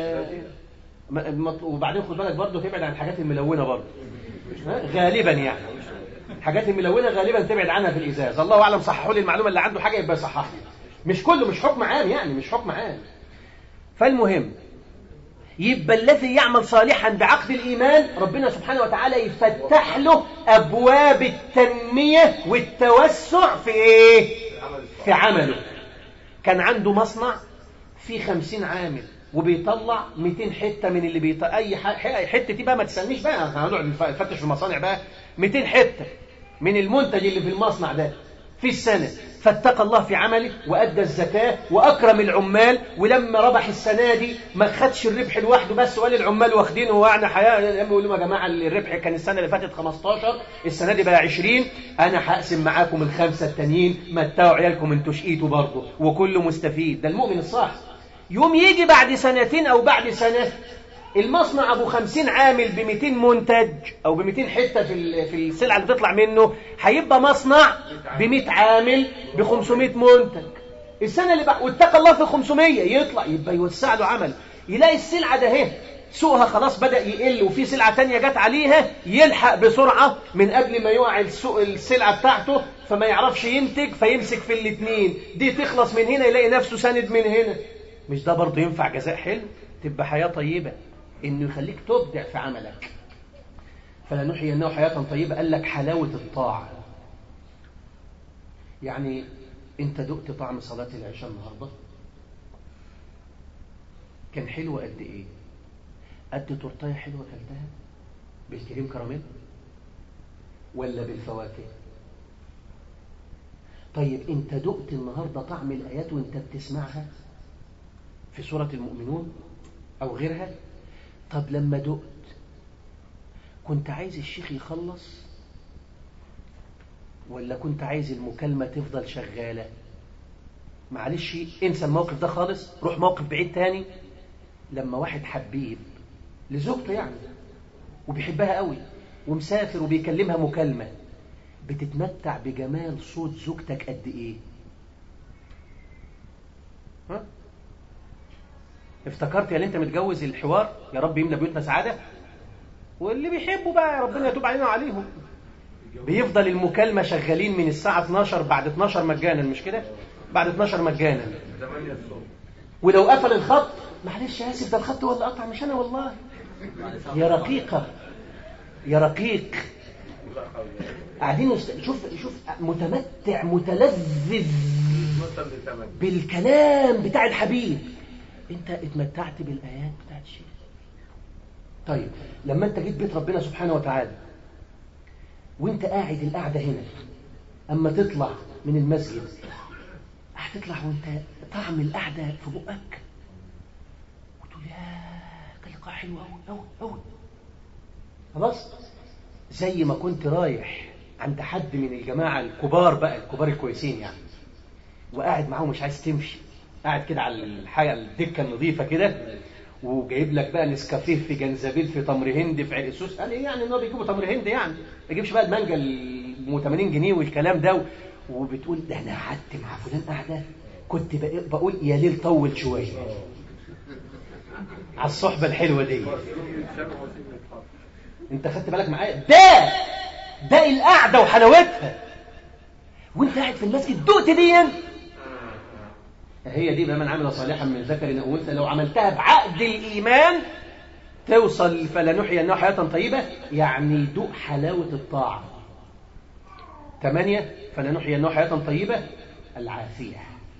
وبعدين خد بالك برضه تبعد عن الحاجات الملونة برضه غالبا يعني الحاجات الملونة غالبا تبعد عنها في الإزاز الله أعلم صححوا لي المعلومة اللي عنده حاجة يبقى صحح لي مش كله مش حكم عام يعني مش حكم عام فالمهم يبقى الذي يعمل صالحا بعقد الإيمان ربنا سبحانه وتعالى يفتح له أبواب التنمية والتوسع في إيه؟ في عمله كان عنده مصنع فيه خمسين عامل وبيطلع 200 حتة من اللي بيط... أي حتة دي بقى ما تسألنيش بقى هنقعد نفتش في المصانع بقى 200 حتة من المنتج اللي في المصنع ده في السنة فاتقى الله في عمله وأدى الزكاة وأكرم العمال ولما ربح السنة دي ما خدش الربح لوحده بس وقال العمال واخدينه واحنا حياة لما يقول لهم يا جماعة الربح كان السنة اللي فاتت 15 السنة دي بقى 20 أنا هقسم معاكم الخمسة التانيين متعوا عيالكم انتوا شقيتوا برضه وكله مستفيد ده المؤمن الصح يوم يجي بعد سنتين أو بعد سنة المصنع أبو خمسين عامل ب 200 منتج أو ب 200 حتة في في السلعة اللي بتطلع منه هيبقى مصنع ب 100 عامل ب 500 منتج السنة اللي بعد واتقى الله في 500 يطلع يبقى يوسع له عمل يلاقي السلعة ده اهي سوقها خلاص بدأ يقل وفي سلعة تانية جت عليها يلحق بسرعة من قبل ما يقع السوق السلعة بتاعته فما يعرفش ينتج فيمسك في الاثنين دي تخلص من هنا يلاقي نفسه ساند من هنا مش ده برضه ينفع جزاء حلو تبقى حياة طيبة انه يخليك تبدع في عملك فلنحيينه حياة طيبة قال لك حلاوة الطاعة يعني انت دقت طعم صلاة العشاء النهاردة كان حلو قد ايه قد تورتايه حلوة كلتها بالكريم كراميل ولا بالفواكه طيب انت دقت النهاردة طعم الآيات وانت بتسمعها في سورة المؤمنون أو غيرها طب لما دقت كنت عايز الشيخ يخلص ولا كنت عايز المكالمة تفضل شغالة معلش انسى الموقف ده خالص روح موقف بعيد تاني لما واحد حبيب لزوجته يعني وبيحبها قوي ومسافر وبيكلمها مكالمة بتتمتع بجمال صوت زوجتك قد ايه ها افتكرت يا اللي انت متجوز الحوار يا رب يملى بيوتنا سعادة واللي بيحبوا بقى ربنا يتوب علينا وعليهم بيفضل المكالمة شغالين من الساعة 12 بعد 12 مجانا مش كده بعد 12 مجانا ولو قفل الخط معلش يا اسف ده الخط هو اللي قطع مش انا والله يا رقيقة يا رقيق قاعدين يست... شوف شوف متمتع متلذذ بالكلام بتاع الحبيب انت اتمتعت بالايات بتاعت الشيخ طيب لما انت جيت بيت ربنا سبحانه وتعالى وانت قاعد القعده هنا اما تطلع من المسجد هتطلع وانت طعم القعده في بقك وتقول يا كان لقاء حلو قوي قوي قوي خلاص زي ما كنت رايح عند حد من الجماعه الكبار بقى الكبار الكويسين يعني وقاعد معاهم مش عايز تمشي قاعد كده على الحاجه الدكه النظيفه كده وجايب لك بقى نسكافيه في جنزبيل في تمر هند في عرقسوس قال ايه يعني ان هو بيجيبوا تمر هند يعني ما يجيبش بقى المانجا ال 80 جنيه والكلام ده وبتقول ده انا قعدت مع فلان قاعده كنت بقول يا ليل طول شويه على الصحبه الحلوه دي انت خدت بالك معايا ده ده القعده وحلاوتها وانت قاعد في المسجد دقت دي هي دي من عمل صالحا من ذكر او انثى لو عملتها بعقد الايمان توصل فلنحيينه حياه طيبه يعني دوق حلاوه الطاعه ثمانية فلنحيينه حياه طيبه العافيه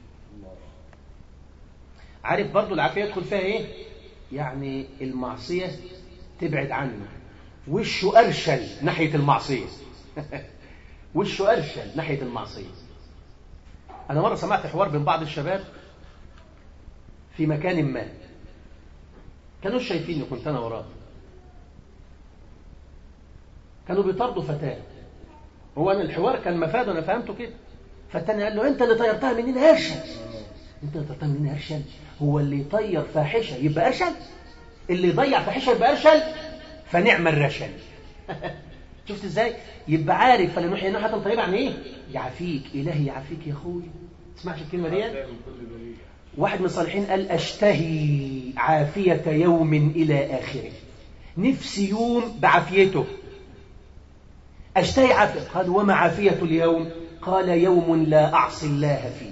عارف برضو العافيه يدخل فيها ايه يعني المعصيه تبعد عنه وشه ارشل ناحيه المعصيه وشه ارشل ناحيه المعصيه أنا مرة سمعت حوار بين بعض الشباب في مكان ما كانوا شايفيني كنت أنا وراه كانوا بيطاردوا فتاة هو أنا الحوار كان مفاد أنا فهمته كده فالتاني قال له أنت اللي طيرتها مننا أرشل أنت اللي طيرتها مننا أرشل هو اللي يطير فاحشة يبقى أرشل اللي يضيع فاحشة يبقى أرشل فنعم الرشل شفت ازاي يبقى عارف فلنحيي نحية طيبة يعني ايه يعافيك إلهي يعافيك يا أخوي تسمعش الكلمة دي واحد من الصالحين قال أشتهي عافية يوم إلى آخره نفسي يوم بعافيته أشتهي عافية قال وما عافية اليوم قال يوم لا أعصي الله فيه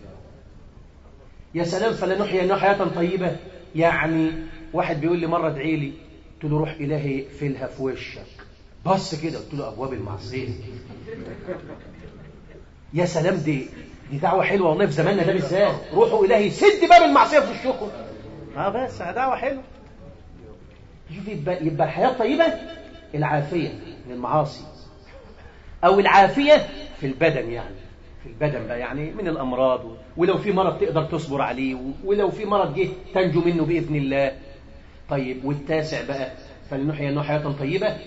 يا سلام فلنحيي نحية طيبة يعني واحد بيقول لي مرة ادعي لي قلت له روح إلهي فيلها في وشك بص كده قلت له أبواب المعصية يا سلام دي دي دعوة حلوة والله في زماننا ده بالذات روحوا إلهي سد باب المعصية في وشكم اه بس دعوة حلوة شوف يبقى, يبقى الحياة الطيبة العافية من المعاصي أو العافية في البدن يعني في البدن بقى يعني من الأمراض ولو في مرض تقدر تصبر عليه ولو في مرض جه تنجو منه بإذن الله طيب والتاسع بقى فلنحيي أنه حياة طيبة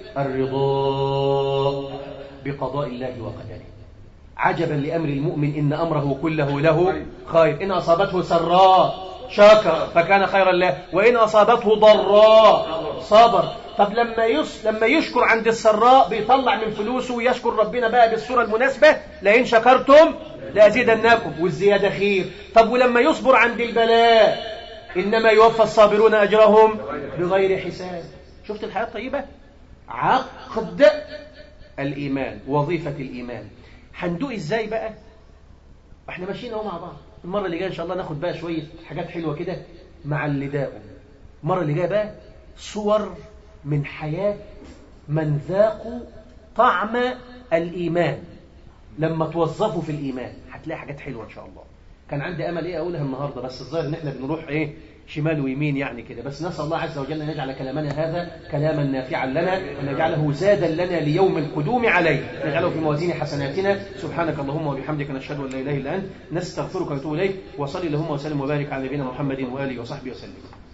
الرضا بقضاء الله وقدره عجبا لأمر المؤمن إن أمره كله له خير إن أصابته سراء شكر فكان خيرا له وإن أصابته ضراء صبر طب لما يس لما يشكر عند السراء بيطلع من فلوسه ويشكر ربنا بقى بالصورة المناسبة لئن شكرتم لأزيدنكم والزيادة خير طب ولما يصبر عند البلاء إنما يوفى الصابرون أجرهم بغير حساب شفت الحياة الطيبة عقد الإيمان وظيفة الإيمان هندوق إزاي بقى احنا ماشيين اهو مع بعض المرة اللي جاية إن شاء الله ناخد بقى شوية حاجات حلوة كده مع اللي داقوا المرة اللي جاية بقى صور من حياة من ذاقوا طعم الإيمان لما توظفوا في الإيمان هتلاقي حاجات حلوة إن شاء الله كان عندي أمل إيه أقولها النهاردة بس الظاهر إن إحنا بنروح إيه شمال ويمين يعني كده بس نسأل الله عز وجل أن يجعل كلامنا هذا كلاما نافعا لنا وأن يجعله زادا لنا ليوم القدوم عليه نجعله في موازين حسناتنا سبحانك اللهم وبحمدك نشهد أن لا إله إلا أنت نستغفرك ونتوب إليك وصلي اللهم وسلم وبارك على نبينا محمد وآله وصحبه وسلم